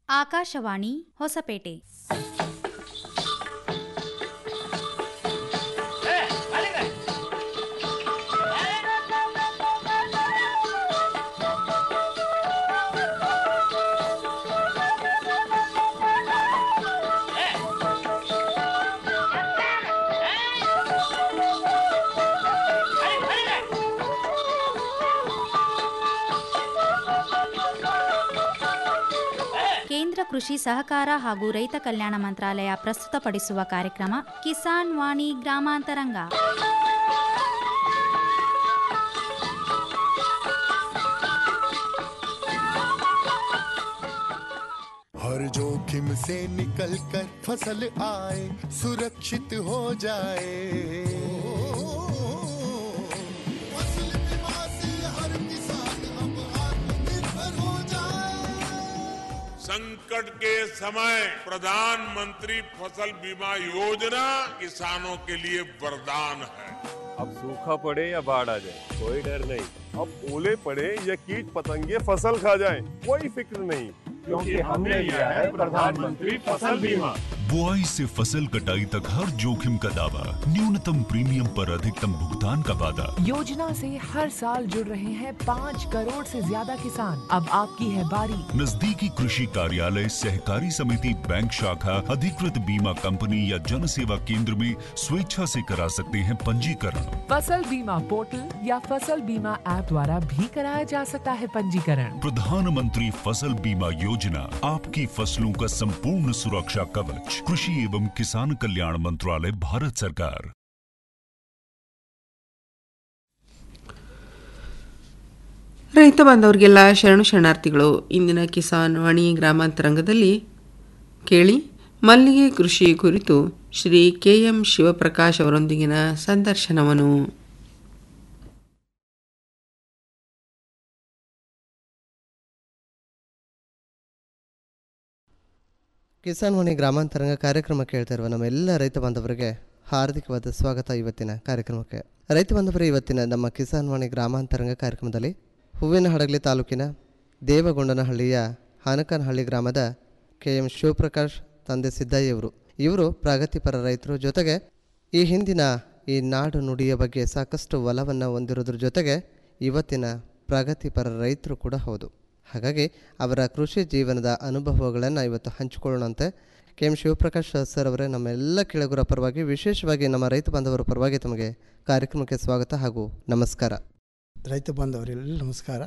ಆಕಾಶವಾಣಿ ಹೊಸಪೇಟೆ ಕೇಂದ್ರ ಕೃಷಿ ಸಹಕಾರ ಹಾಗೂ ರೈತ ಕಲ್ಯಾಣ ಮಂತ್ರಾಲಯ ಪ್ರಸ್ತುತಪಡಿಸುವ ಕಾರ್ಯಕ್ರಮ ಕಿಸಾನ್ ವಾಣಿ ಗ್ರಾಮಾಂತರಂಗ हर जोखिम से निकल कर फसल आए सुरक्षित हो जाए फसल बीमा से हर किसान अब आत्मनिर्भर हो जाए संकट के समय प्रधानमंत्री फसल बीमा योजना किसानों के लिए वरदान है अब सूखा पड़े या बाढ़ आ जाए कोई डर नहीं अब ओले पड़े या कीट पतंगे फसल खा जाए कोई फिक्र नहीं क्योंकि हमने लिया है प्रधानमंत्री फसल बीमा बुआई से फसल कटाई तक हर जोखिम का दावा न्यूनतम प्रीमियम पर अधिकतम भुगतान का वादा योजना से हर साल जुड़ रहे हैं पाँच करोड़ से ज्यादा किसान अब आपकी है बारी नजदीकी कृषि कार्यालय सहकारी समिति बैंक शाखा अधिकृत बीमा कंपनी या जन सेवा केंद्र में स्वेच्छा से करा सकते हैं पंजीकरण फसल बीमा पोर्टल या फसल बीमा ऐप द्वारा भी कराया जा सकता है पंजीकरण प्रधानमंत्री फसल बीमा योजना आपकी फसलों का संपूर्ण सुरक्षा कवच कृषि एवं किसान कल्याण मंत्रालय भारत सरकार ರೈತ ಬಾಂಧವರಿಗೆಲ್ಲ ಶರಣು ಶರಣಾರ್ಥಿಗಳು ಇಂದಿನ ಕಿಸಾನ್ ವಾಣಿ ಗ್ರಾಮಾಂತರಂಗದಲ್ಲಿ ಕೇಳಿ ಮಲ್ಲಿಗೆ ಕೃಷಿ ಕುರಿತು ಶ್ರೀ ಕೆ ಎಂ ಶಿವಪ್ರಕಾಶ್ ಅವರೊಂದಿಗಿನ ಸಂದರ್ಶನವನ್ನು ಕಿಸಾನ್ ವಾಣಿ ಗ್ರಾಮಾಂತರಂಗ ಕಾರ್ಯಕ್ರಮ ಕೇಳ್ತಾ ಇರುವ ನಮ್ಮೆಲ್ಲ ರೈತ ಬಾಂಧವರಿಗೆ ಹಾರ್ದಿಕವಾದ ಸ್ವಾಗತ ಇವತ್ತಿನ ಕಾರ್ಯಕ್ರಮಕ್ಕೆ ರೈತ ಬಾಂಧವರೇ ಇವತ್ತಿನ ನಮ್ಮ ಕಿಸಾನ್ ವಾಣಿ ಗ್ರಾಮಾಂತರಂಗ ಕಾರ್ಯಕ್ರಮದಲ್ಲಿ ಹೂವಿನ ಹಡಗಲಿ ತಾಲೂಕಿನ ದೇವಗೊಂಡನಹಳ್ಳಿಯ ಹಾನಕನಹಳ್ಳಿ ಗ್ರಾಮದ ಕೆ ಎಂ ಶಿವಪ್ರಕಾಶ್ ತಂದೆ ಸಿದ್ದಯ್ಯವರು ಇವರು ಪ್ರಗತಿಪರ ರೈತರು ಜೊತೆಗೆ ಈ ಹಿಂದಿನ ಈ ನಾಡು ನುಡಿಯ ಬಗ್ಗೆ ಸಾಕಷ್ಟು ಒಲವನ್ನು ಹೊಂದಿರೋದ್ರ ಜೊತೆಗೆ ಇವತ್ತಿನ ಪ್ರಗತಿಪರ ರೈತರು ಕೂಡ ಹೌದು ಹಾಗಾಗಿ ಅವರ ಕೃಷಿ ಜೀವನದ ಅನುಭವಗಳನ್ನು ಇವತ್ತು ಹಂಚಿಕೊಳ್ಳೋಣಂತೆ ಕೆ ಎಂ ಶಿವಪ್ರಕಾಶ್ ಸರ್ ಅವರೇ ನಮ್ಮೆಲ್ಲ ಕೆಳಗುರ ಪರವಾಗಿ ವಿಶೇಷವಾಗಿ ನಮ್ಮ ರೈತ ಬಾಂಧವರ ಪರವಾಗಿ ತಮಗೆ ಕಾರ್ಯಕ್ರಮಕ್ಕೆ ಸ್ವಾಗತ ಹಾಗೂ ನಮಸ್ಕಾರ ರೈತ ಬಾಂಧವರೆಲ್ಲ ನಮಸ್ಕಾರ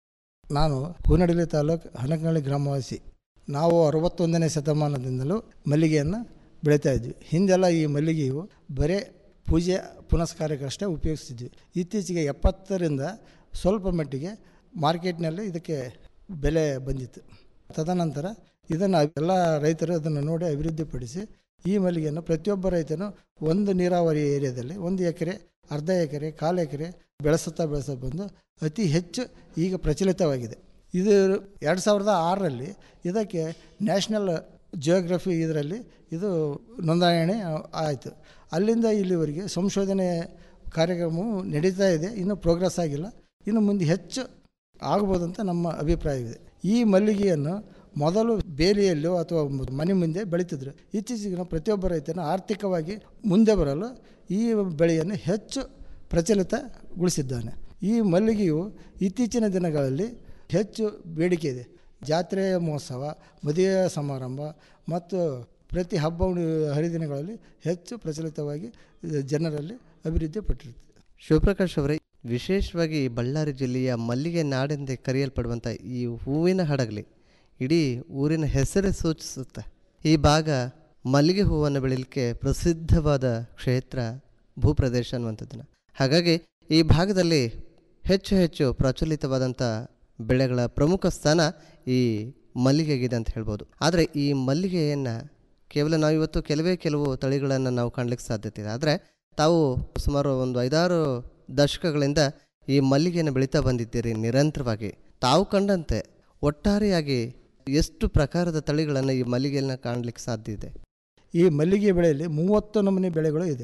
ನಾನು ಹೂನಡಲಿ ತಾಲೂಕು ಹನಕನಹಳ್ಳಿ ಗ್ರಾಮವಾಸಿ ನಾವು ಅರವತ್ತೊಂದನೇ ಶತಮಾನದಿಂದಲೂ ಮಲ್ಲಿಗೆಯನ್ನು ಬೆಳೀತಾ ಇದ್ವಿ ಹಿಂದೆಲ್ಲ ಈ ಮಲ್ಲಿಗೆಯು ಬರೇ ಪೂಜೆ ಪುನಸ್ಕಾರಕ್ಕಷ್ಟೇ ಉಪಯೋಗಿಸ್ತಿದ್ವಿ ಇತ್ತೀಚೆಗೆ ಎಪ್ಪತ್ತರಿಂದ ಸ್ವಲ್ಪ ಮಟ್ಟಿಗೆ ಮಾರ್ಕೆಟ್ನಲ್ಲಿ ಇದಕ್ಕೆ ಬೆಲೆ ಬಂದಿತ್ತು ತದನಂತರ ಇದನ್ನು ಎಲ್ಲ ರೈತರು ಅದನ್ನು ನೋಡಿ ಅಭಿವೃದ್ಧಿಪಡಿಸಿ ಈ ಮಲ್ಲಿಗೆಯನ್ನು ಪ್ರತಿಯೊಬ್ಬ ರೈತನು ಒಂದು ನೀರಾವರಿ ಏರಿಯಾದಲ್ಲಿ ಒಂದು ಎಕರೆ ಅರ್ಧ ಎಕರೆ ಕಾಲು ಎಕರೆ ಬೆಳೆಸುತ್ತಾ ಬೆಳೆಸುತ್ತಾ ಬಂದು ಅತಿ ಹೆಚ್ಚು ಈಗ ಪ್ರಚಲಿತವಾಗಿದೆ ಇದು ಎರಡು ಸಾವಿರದ ಆರರಲ್ಲಿ ಇದಕ್ಕೆ ನ್ಯಾಷನಲ್ ಜಿಯೋಗ್ರಫಿ ಇದರಲ್ಲಿ ಇದು ನೋಂದಣಿ ಆಯಿತು ಅಲ್ಲಿಂದ ಇಲ್ಲಿವರೆಗೆ ಸಂಶೋಧನೆ ಕಾರ್ಯಕ್ರಮವು ನಡೀತಾ ಇದೆ ಇನ್ನೂ ಪ್ರೋಗ್ರೆಸ್ ಆಗಿಲ್ಲ ಇನ್ನು ಮುಂದೆ ಹೆಚ್ಚು ಆಗ್ಬೋದಂತ ನಮ್ಮ ಅಭಿಪ್ರಾಯವಿದೆ ಈ ಮಲ್ಲಿಗೆಯನ್ನು ಮೊದಲು ಬೇಲಿಯಲ್ಲೋ ಅಥವಾ ಮನೆ ಮುಂದೆ ಬೆಳೀತಿದ್ರು ಇತ್ತೀಚೆಗಿನ ಪ್ರತಿಯೊಬ್ಬ ರೈತನ ಆರ್ಥಿಕವಾಗಿ ಮುಂದೆ ಬರಲು ಈ ಬೆಳೆಯನ್ನು ಹೆಚ್ಚು ಪ್ರಚಲಿತಗೊಳಿಸಿದ್ದಾನೆ ಈ ಮಲ್ಲಿಗೆಯು ಇತ್ತೀಚಿನ ದಿನಗಳಲ್ಲಿ ಹೆಚ್ಚು ಬೇಡಿಕೆ ಇದೆ ಜಾತ್ರೆ ಮಹೋತ್ಸವ ಮದುವೆ ಸಮಾರಂಭ ಮತ್ತು ಪ್ರತಿ ಹಬ್ಬ ಹರಿದಿನಗಳಲ್ಲಿ ಹೆಚ್ಚು ಪ್ರಚಲಿತವಾಗಿ ಜನರಲ್ಲಿ ಅಭಿವೃದ್ಧಿ ಪಟ್ಟಿರ್ತದೆ ಶಿವಪ್ರಕಾಶ್ ಅವರೇ ವಿಶೇಷವಾಗಿ ಬಳ್ಳಾರಿ ಜಿಲ್ಲೆಯ ಮಲ್ಲಿಗೆ ನಾಡೆಂದೇ ಕರೆಯಲ್ಪಡುವಂಥ ಈ ಹೂವಿನ ಹಡಗಲಿ ಇಡೀ ಊರಿನ ಹೆಸರೇ ಸೂಚಿಸುತ್ತೆ ಈ ಭಾಗ ಮಲ್ಲಿಗೆ ಹೂವನ್ನು ಬೆಳೀಲಿಕ್ಕೆ ಪ್ರಸಿದ್ಧವಾದ ಕ್ಷೇತ್ರ ಭೂಪ್ರದೇಶ ಅನ್ನುವಂಥದ್ದನ್ನು ಹಾಗಾಗಿ ಈ ಭಾಗದಲ್ಲಿ ಹೆಚ್ಚು ಹೆಚ್ಚು ಪ್ರಚಲಿತವಾದಂಥ ಬೆಳೆಗಳ ಪ್ರಮುಖ ಸ್ಥಾನ ಈ ಮಲ್ಲಿಗೆಗಿದೆ ಅಂತ ಹೇಳ್ಬೋದು ಆದರೆ ಈ ಮಲ್ಲಿಗೆಯನ್ನು ಕೇವಲ ನಾವು ಇವತ್ತು ಕೆಲವೇ ಕೆಲವು ತಳಿಗಳನ್ನು ನಾವು ಕಾಣಲಿಕ್ಕೆ ಸಾಧ್ಯತೆ ಇದೆ ಆದರೆ ತಾವು ಸುಮಾರು ಒಂದು ಐದಾರು ದಶಕಗಳಿಂದ ಈ ಮಲ್ಲಿಗೆಯನ್ನು ಬೆಳೀತಾ ಬಂದಿದ್ದೀರಿ ನಿರಂತರವಾಗಿ ತಾವು ಕಂಡಂತೆ ಒಟ್ಟಾರೆಯಾಗಿ ಎಷ್ಟು ಪ್ರಕಾರದ ತಳಿಗಳನ್ನು ಈ ಮಲ್ಲಿಗೆಯನ್ನು ಕಾಣಲಿಕ್ಕೆ ಸಾಧ್ಯ ಇದೆ ಈ ಮಲ್ಲಿಗೆ ಬೆಳೆಯಲ್ಲಿ ಮೂವತ್ತು ನಮೂನೆ ಬೆಳೆಗಳು ಇದೆ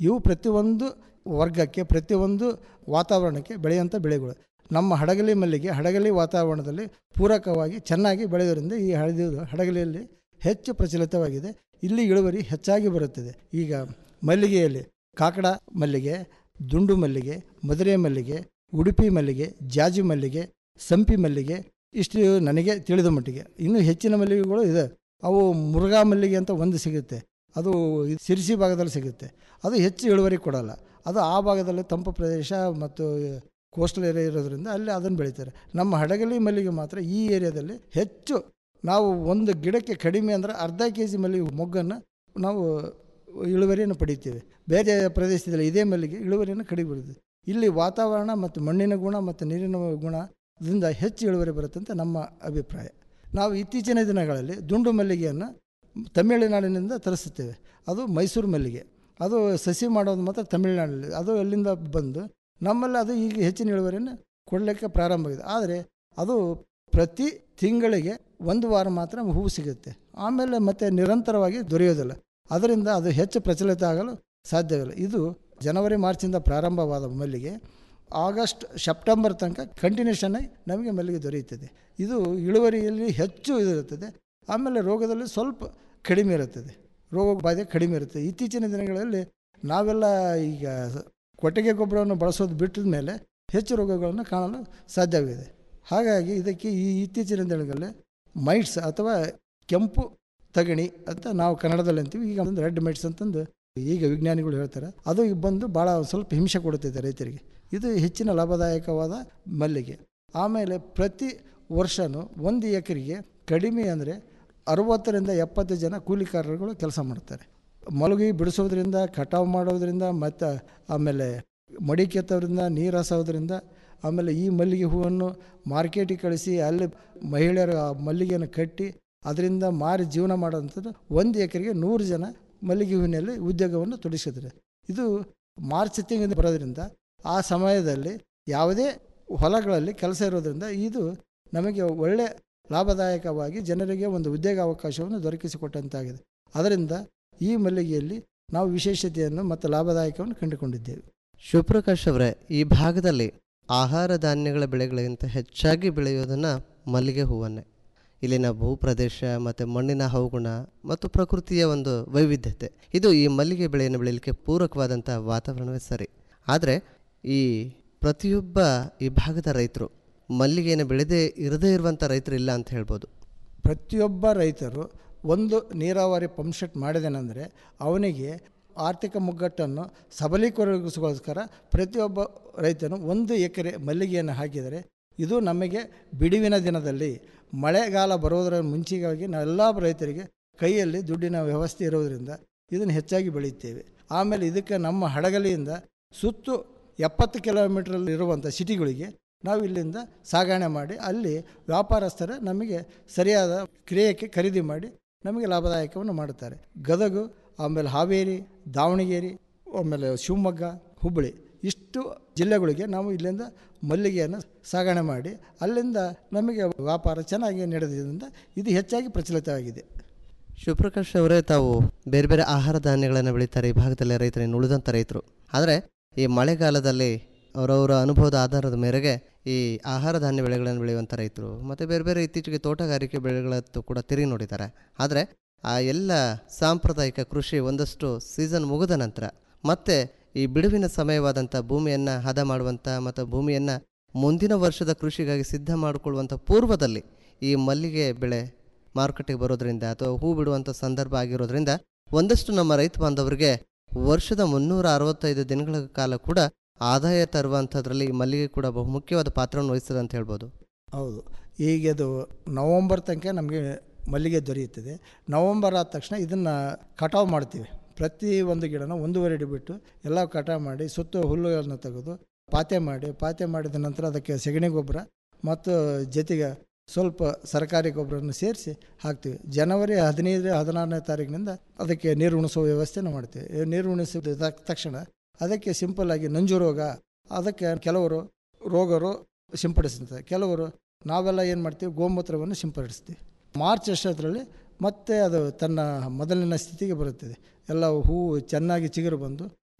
ಇವು ಪ್ರತಿಯೊಂದು ವರ್ಗಕ್ಕೆ ಪ್ರತಿಯೊಂದು ವಾತಾವರಣಕ್ಕೆ ಬೆಳೆಯುವಂಥ ಬೆಳೆಗಳು ನಮ್ಮ ಹಡಗಲಿ ಮಲ್ಲಿಗೆ ಹಡಗಲಿ ವಾತಾವರಣದಲ್ಲಿ ಪೂರಕವಾಗಿ ಚೆನ್ನಾಗಿ ಬೆಳೆಯೋದ್ರಿಂದ ಈ ಹಳದಿ ಹಡಗಲಿಯಲ್ಲಿ ಹೆಚ್ಚು ಪ್ರಚಲಿತವಾಗಿದೆ ಇಲ್ಲಿ ಇಳುವರಿ ಹೆಚ್ಚಾಗಿ ಬರುತ್ತದೆ ಈಗ ಮಲ್ಲಿಗೆಯಲ್ಲಿ ಕಾಕಡ ಮಲ್ಲಿಗೆ ದುಂಡು ಮಲ್ಲಿಗೆ ಮದುರೆ ಮಲ್ಲಿಗೆ ಉಡುಪಿ ಮಲ್ಲಿಗೆ ಜಾಜಿ ಮಲ್ಲಿಗೆ ಸಂಪಿ ಮಲ್ಲಿಗೆ ಇಷ್ಟು ನನಗೆ ತಿಳಿದ ಮಟ್ಟಿಗೆ ಇನ್ನೂ ಹೆಚ್ಚಿನ ಮಲ್ಲಿಗೆಗಳು ಇದೆ ಅವು ಮುರುಘಾ ಮಲ್ಲಿಗೆ ಅಂತ ಒಂದು ಸಿಗುತ್ತೆ ಅದು ಸಿರಿಸಿ ಭಾಗದಲ್ಲಿ ಸಿಗುತ್ತೆ ಅದು ಹೆಚ್ಚು ಇಳುವರಿ ಕೊಡಲ್ಲ ಅದು ಆ ಭಾಗದಲ್ಲಿ ತಂಪು ಪ್ರದೇಶ ಮತ್ತು ಕೋಸ್ಟಲ್ ಏರಿಯಾ ಇರೋದ್ರಿಂದ ಅಲ್ಲಿ ಅದನ್ನು ಬೆಳೀತಾರೆ ನಮ್ಮ ಹಡಗಲಿ ಮಲ್ಲಿಗೆ ಮಾತ್ರ ಈ ಏರಿಯಾದಲ್ಲಿ ಹೆಚ್ಚು ನಾವು ಒಂದು ಗಿಡಕ್ಕೆ ಕಡಿಮೆ ಅಂದರೆ ಅರ್ಧ ಕೆ ಜಿ ಮಲ್ಲಿಗೆ ಮೊಗ್ಗನ್ನು ನಾವು ಇಳುವರಿಯನ್ನು ಪಡಿತೀವಿ ಬೇರೆ ಪ್ರದೇಶದಲ್ಲಿ ಇದೇ ಮಲ್ಲಿಗೆ ಇಳುವರಿಯನ್ನು ಕಡಿಮೆ ಬರುತ್ತೆ ಇಲ್ಲಿ ವಾತಾವರಣ ಮತ್ತು ಮಣ್ಣಿನ ಗುಣ ಮತ್ತು ನೀರಿನ ಗುಣದಿಂದ ಹೆಚ್ಚು ಇಳುವರಿ ಬರುತ್ತೆ ಅಂತ ನಮ್ಮ ಅಭಿಪ್ರಾಯ ನಾವು ಇತ್ತೀಚಿನ ದಿನಗಳಲ್ಲಿ ದುಂಡು ಮಲ್ಲಿಗೆಯನ್ನು ತಮಿಳುನಾಡಿನಿಂದ ತರಿಸುತ್ತೇವೆ ಅದು ಮೈಸೂರು ಮಲ್ಲಿಗೆ ಅದು ಸಸಿ ಮಾಡೋದು ಮಾತ್ರ ತಮಿಳುನಾಡಲ್ಲಿ ಅದು ಅಲ್ಲಿಂದ ಬಂದು ನಮ್ಮಲ್ಲಿ ಅದು ಈಗ ಹೆಚ್ಚಿನ ಇಳುವರಿಯನ್ನು ಕೊಡಲಿಕ್ಕೆ ಪ್ರಾರಂಭ ಆಗಿದೆ ಆದರೆ ಅದು ಪ್ರತಿ ತಿಂಗಳಿಗೆ ಒಂದು ವಾರ ಮಾತ್ರ ಹೂವು ಸಿಗುತ್ತೆ ಆಮೇಲೆ ಮತ್ತೆ ನಿರಂತರವಾಗಿ ದೊರೆಯೋದಿಲ್ಲ ಅದರಿಂದ ಅದು ಹೆಚ್ಚು ಪ್ರಚಲಿತ ಆಗಲು ಸಾಧ್ಯವಿಲ್ಲ ಇದು ಜನವರಿ ಮಾರ್ಚಿಂದ ಪ್ರಾರಂಭವಾದ ಮಲ್ಲಿಗೆ ಆಗಸ್ಟ್ ಸೆಪ್ಟೆಂಬರ್ ತನಕ ಕಂಟಿನ್ಯೂಷನ್ ಆಗಿ ನಮಗೆ ಮಲ್ಲಿಗೆ ದೊರೆಯುತ್ತದೆ ಇದು ಇಳುವರಿಯಲ್ಲಿ ಹೆಚ್ಚು ಇರುತ್ತದೆ ಆಮೇಲೆ ರೋಗದಲ್ಲಿ ಸ್ವಲ್ಪ ಕಡಿಮೆ ಇರುತ್ತದೆ ರೋಗ ಬಾಧೆ ಕಡಿಮೆ ಇರುತ್ತೆ ಇತ್ತೀಚಿನ ದಿನಗಳಲ್ಲಿ ನಾವೆಲ್ಲ ಈಗ ಕೊಟ್ಟಿಗೆ ಗೊಬ್ಬರವನ್ನು ಬಳಸೋದು ಬಿಟ್ಟಿದ ಮೇಲೆ ಹೆಚ್ಚು ರೋಗಗಳನ್ನು ಕಾಣಲು ಸಾಧ್ಯವಿದೆ ಹಾಗಾಗಿ ಇದಕ್ಕೆ ಈ ಇತ್ತೀಚಿನ ದಿನಗಳಲ್ಲಿ ಮೈಟ್ಸ್ ಅಥವಾ ಕೆಂಪು ತಗಣಿ ಅಂತ ನಾವು ಕನ್ನಡದಲ್ಲಿ ಅಂತೀವಿ ಈಗ ಒಂದು ರೆಡ್ ಮೈಟ್ಸ್ ಅಂತಂದು ಈಗ ವಿಜ್ಞಾನಿಗಳು ಹೇಳ್ತಾರೆ ಅದು ಈಗ ಬಂದು ಭಾಳ ಸ್ವಲ್ಪ ಹಿಂಸೆ ಕೊಡುತ್ತಿದೆ ರೈತರಿಗೆ ಇದು ಹೆಚ್ಚಿನ ಲಾಭದಾಯಕವಾದ ಮಲ್ಲಿಗೆ ಆಮೇಲೆ ಪ್ರತಿ ವರ್ಷವೂ ಒಂದು ಎಕರೆಗೆ ಕಡಿಮೆ ಅಂದರೆ ಅರುವತ್ತರಿಂದ ಎಪ್ಪತ್ತು ಜನ ಕೂಲಿಕಾರರುಗಳು ಕೆಲಸ ಮಾಡ್ತಾರೆ ಮಲಗಿ ಬಿಡಿಸೋದ್ರಿಂದ ಕಟಾವು ಮಾಡೋದ್ರಿಂದ ಮತ್ತು ಆಮೇಲೆ ಮಡಿ ಕೆತ್ತೋದ್ರಿಂದ ನೀರು ಹಾಸೋದ್ರಿಂದ ಆಮೇಲೆ ಈ ಮಲ್ಲಿಗೆ ಹೂವನ್ನು ಮಾರ್ಕೆಟಿಗೆ ಕಳಿಸಿ ಅಲ್ಲಿ ಮಹಿಳೆಯರು ಆ ಮಲ್ಲಿಗೆಯನ್ನು ಕಟ್ಟಿ ಅದರಿಂದ ಮಾರಿ ಜೀವನ ಮಾಡೋಂಥದ್ದು ಒಂದು ಎಕರೆಗೆ ನೂರು ಜನ ಮಲ್ಲಿಗೆ ಹೂವಿನಲ್ಲಿ ಉದ್ಯೋಗವನ್ನು ತೊಡಗಿಸಿದ್ದಾರೆ ಇದು ಮಾರ್ಚ್ ತಿಂಗಳಿಂದ ಬರೋದ್ರಿಂದ ಆ ಸಮಯದಲ್ಲಿ ಯಾವುದೇ ಹೊಲಗಳಲ್ಲಿ ಕೆಲಸ ಇರೋದ್ರಿಂದ ಇದು ನಮಗೆ ಒಳ್ಳೆ ಲಾಭದಾಯಕವಾಗಿ ಜನರಿಗೆ ಒಂದು ಉದ್ಯೋಗ ಅವಕಾಶವನ್ನು ದೊರಕಿಸಿಕೊಟ್ಟಂತಾಗಿದೆ ಅದರಿಂದ ಈ ಮಲ್ಲಿಗೆಯಲ್ಲಿ ನಾವು ವಿಶೇಷತೆಯನ್ನು ಮತ್ತು ಲಾಭದಾಯಕವನ್ನು ಕಂಡುಕೊಂಡಿದ್ದೇವೆ ಶಿವಪ್ರಕಾಶ್ ಅವರೇ ಈ ಭಾಗದಲ್ಲಿ ಆಹಾರ ಧಾನ್ಯಗಳ ಬೆಳೆಗಳಿಗಿಂತ ಹೆಚ್ಚಾಗಿ ಬೆಳೆಯೋದನ್ನು ಮಲ್ಲಿಗೆ ಹೂವನ್ನೇ ಇಲ್ಲಿನ ಭೂಪ್ರದೇಶ ಮತ್ತು ಮಣ್ಣಿನ ಹವಗುಣ ಮತ್ತು ಪ್ರಕೃತಿಯ ಒಂದು ವೈವಿಧ್ಯತೆ ಇದು ಈ ಮಲ್ಲಿಗೆ ಬೆಳೆಯನ್ನು ಬೆಳೆಯಲಿಕ್ಕೆ ಪೂರಕವಾದಂಥ ವಾತಾವರಣವೇ ಸರಿ ಆದರೆ ಈ ಪ್ರತಿಯೊಬ್ಬ ಈ ಭಾಗದ ರೈತರು ಮಲ್ಲಿಗೆಯನ್ನು ಬೆಳೆದೇ ಇರದೇ ಇರುವಂಥ ರೈತರು ಇಲ್ಲ ಅಂತ ಹೇಳ್ಬೋದು ಪ್ರತಿಯೊಬ್ಬ ರೈತರು ಒಂದು ನೀರಾವರಿ ಪಂಪ್ಸೆಟ್ ಮಾಡಿದನೆಂದರೆ ಅವನಿಗೆ ಆರ್ಥಿಕ ಮುಗ್ಗಟ್ಟನ್ನು ಸಬಲೀಕರಣಗೋಸ್ಕರ ಪ್ರತಿಯೊಬ್ಬ ರೈತನು ಒಂದು ಎಕರೆ ಮಲ್ಲಿಗೆಯನ್ನು ಹಾಕಿದರೆ ಇದು ನಮಗೆ ಬಿಡುವಿನ ದಿನದಲ್ಲಿ ಮಳೆಗಾಲ ಬರೋದರ ಮುಂಚಿಗಾಗಿ ನಾವೆಲ್ಲ ರೈತರಿಗೆ ಕೈಯಲ್ಲಿ ದುಡ್ಡಿನ ವ್ಯವಸ್ಥೆ ಇರೋದರಿಂದ ಇದನ್ನು ಹೆಚ್ಚಾಗಿ ಬೆಳೆಯುತ್ತೇವೆ ಆಮೇಲೆ ಇದಕ್ಕೆ ನಮ್ಮ ಹಡಗಲಿಯಿಂದ ಸುತ್ತು ಎಪ್ಪತ್ತು ಕಿಲೋಮೀಟ್ರಲ್ಲಿ ಇರುವಂಥ ಸಿಟಿಗಳಿಗೆ ನಾವು ಇಲ್ಲಿಂದ ಸಾಗಣೆ ಮಾಡಿ ಅಲ್ಲಿ ವ್ಯಾಪಾರಸ್ಥರು ನಮಗೆ ಸರಿಯಾದ ಕ್ರಿಯೆಗೆ ಖರೀದಿ ಮಾಡಿ ನಮಗೆ ಲಾಭದಾಯಕವನ್ನು ಮಾಡುತ್ತಾರೆ ಗದಗು ಆಮೇಲೆ ಹಾವೇರಿ ದಾವಣಗೆರೆ ಆಮೇಲೆ ಶಿವಮೊಗ್ಗ ಹುಬ್ಬಳ್ಳಿ ಇಷ್ಟು ಜಿಲ್ಲೆಗಳಿಗೆ ನಾವು ಇಲ್ಲಿಂದ ಮಲ್ಲಿಗೆಯನ್ನು ಸಾಗಣೆ ಮಾಡಿ ಅಲ್ಲಿಂದ ನಮಗೆ ವ್ಯಾಪಾರ ಚೆನ್ನಾಗಿ ನಡೆದಿದ್ದರಿಂದ ಇದು ಹೆಚ್ಚಾಗಿ ಪ್ರಚಲಿತವಾಗಿದೆ ಶಿವಪ್ರಕಾಶ್ ಅವರೇ ತಾವು ಬೇರೆ ಬೇರೆ ಆಹಾರ ಧಾನ್ಯಗಳನ್ನು ಬೆಳೀತಾರೆ ಈ ಭಾಗದಲ್ಲಿ ರೈತರು ಇನ್ನು ಉಳಿದಂಥ ರೈತರು ಆದರೆ ಈ ಮಳೆಗಾಲದಲ್ಲಿ ಅವರವರ ಅನುಭವದ ಆಧಾರದ ಮೇರೆಗೆ ಈ ಆಹಾರ ಧಾನ್ಯ ಬೆಳೆಗಳನ್ನು ಬೆಳೆಯುವಂಥ ರೈತರು ಮತ್ತು ಬೇರೆ ಬೇರೆ ಇತ್ತೀಚೆಗೆ ತೋಟಗಾರಿಕೆ ಬೆಳೆಗಳತ್ತು ಕೂಡ ತಿರುಗಿ ನೋಡಿದ್ದಾರೆ ಆದರೆ ಆ ಎಲ್ಲ ಸಾಂಪ್ರದಾಯಿಕ ಕೃಷಿ ಒಂದಷ್ಟು ಸೀಸನ್ ಮುಗಿದ ನಂತರ ಮತ್ತೆ ಈ ಬಿಡುವಿನ ಸಮಯವಾದಂಥ ಭೂಮಿಯನ್ನು ಹದ ಮಾಡುವಂಥ ಮತ್ತು ಭೂಮಿಯನ್ನು ಮುಂದಿನ ವರ್ಷದ ಕೃಷಿಗಾಗಿ ಸಿದ್ಧ ಮಾಡಿಕೊಳ್ಳುವಂಥ ಪೂರ್ವದಲ್ಲಿ ಈ ಮಲ್ಲಿಗೆ ಬೆಳೆ ಮಾರುಕಟ್ಟೆಗೆ ಬರೋದ್ರಿಂದ ಅಥವಾ ಹೂ ಬಿಡುವಂಥ ಸಂದರ್ಭ ಆಗಿರೋದ್ರಿಂದ ಒಂದಷ್ಟು ನಮ್ಮ ರೈತ ಬಾಂಧವರಿಗೆ ವರ್ಷದ ಮುನ್ನೂರ ಅರವತ್ತೈದು ದಿನಗಳ ಕಾಲ ಕೂಡ ಆದಾಯ ತರುವಂಥದ್ರಲ್ಲಿ ಈ ಮಲ್ಲಿಗೆ ಕೂಡ ಬಹುಮುಖ್ಯವಾದ ಪಾತ್ರವನ್ನು ವಹಿಸ್ತದೆ ಅಂತ ಹೇಳ್ಬೋದು ಹೌದು ಈಗ ಅದು ನವಂಬರ್ ತನಕ ನಮಗೆ ಮಲ್ಲಿಗೆ ದೊರೆಯುತ್ತದೆ ನವಂಬರ್ ಆದ ತಕ್ಷಣ ಇದನ್ನು ಕಟಾವು ಮಾಡ್ತೀವಿ ಪ್ರತಿ ಒಂದು ಗಿಡನ ಒಂದೂವರೆ ಅಡಿ ಬಿಟ್ಟು ಎಲ್ಲ ಕಟಾವು ಮಾಡಿ ಸುತ್ತ ಹುಲ್ಲುಗಳನ್ನು ತೆಗೆದು ಪಾತೆ ಮಾಡಿ ಪಾತೆ ಮಾಡಿದ ನಂತರ ಅದಕ್ಕೆ ಸಗಣಿ ಗೊಬ್ಬರ ಮತ್ತು ಜೊತೆಗೆ ಸ್ವಲ್ಪ ಸರ್ಕಾರಿ ಗೊಬ್ಬರವನ್ನು ಸೇರಿಸಿ ಹಾಕ್ತೀವಿ ಜನವರಿ ಹದಿನೈದು ಹದಿನಾರನೇ ತಾರೀಕಿನಿಂದ ಅದಕ್ಕೆ ನೀರು ಉಣಿಸುವ ವ್ಯವಸ್ಥೆನ ಮಾಡ್ತೀವಿ ಈ ನೀರು ಉಣಿಸಿದ ತಕ್- ತಕ್ಷಣ ಅದಕ್ಕೆ ಸಿಂಪಲ್ ಆಗಿ ನಂಜು ರೋಗ ಅದಕ್ಕೆ ಕೆಲವರು ರೋಗರು ಸಿಂಪಡಿಸ್ತಾರೆ ಕೆಲವರು ನಾವೆಲ್ಲ ಏನು ಮಾಡ್ತೀವಿ ಗೋಮೂತ್ರವನ್ನು ಸಿಂಪಡಿಸ್ತೀವಿ ಮಾರ್ಚ್ ಅಷ್ಟರಲ್ಲಿ ಮತ್ತೆ ಅದು ತನ್ನ ಮೊದಲಿನ ಸ್ಥಿತಿಗೆ ಬರುತ್ತದೆ ಎಲ್ಲ ಹೂವು ಚೆನ್ನಾಗಿ ಚಿಗುರು ಬಂದು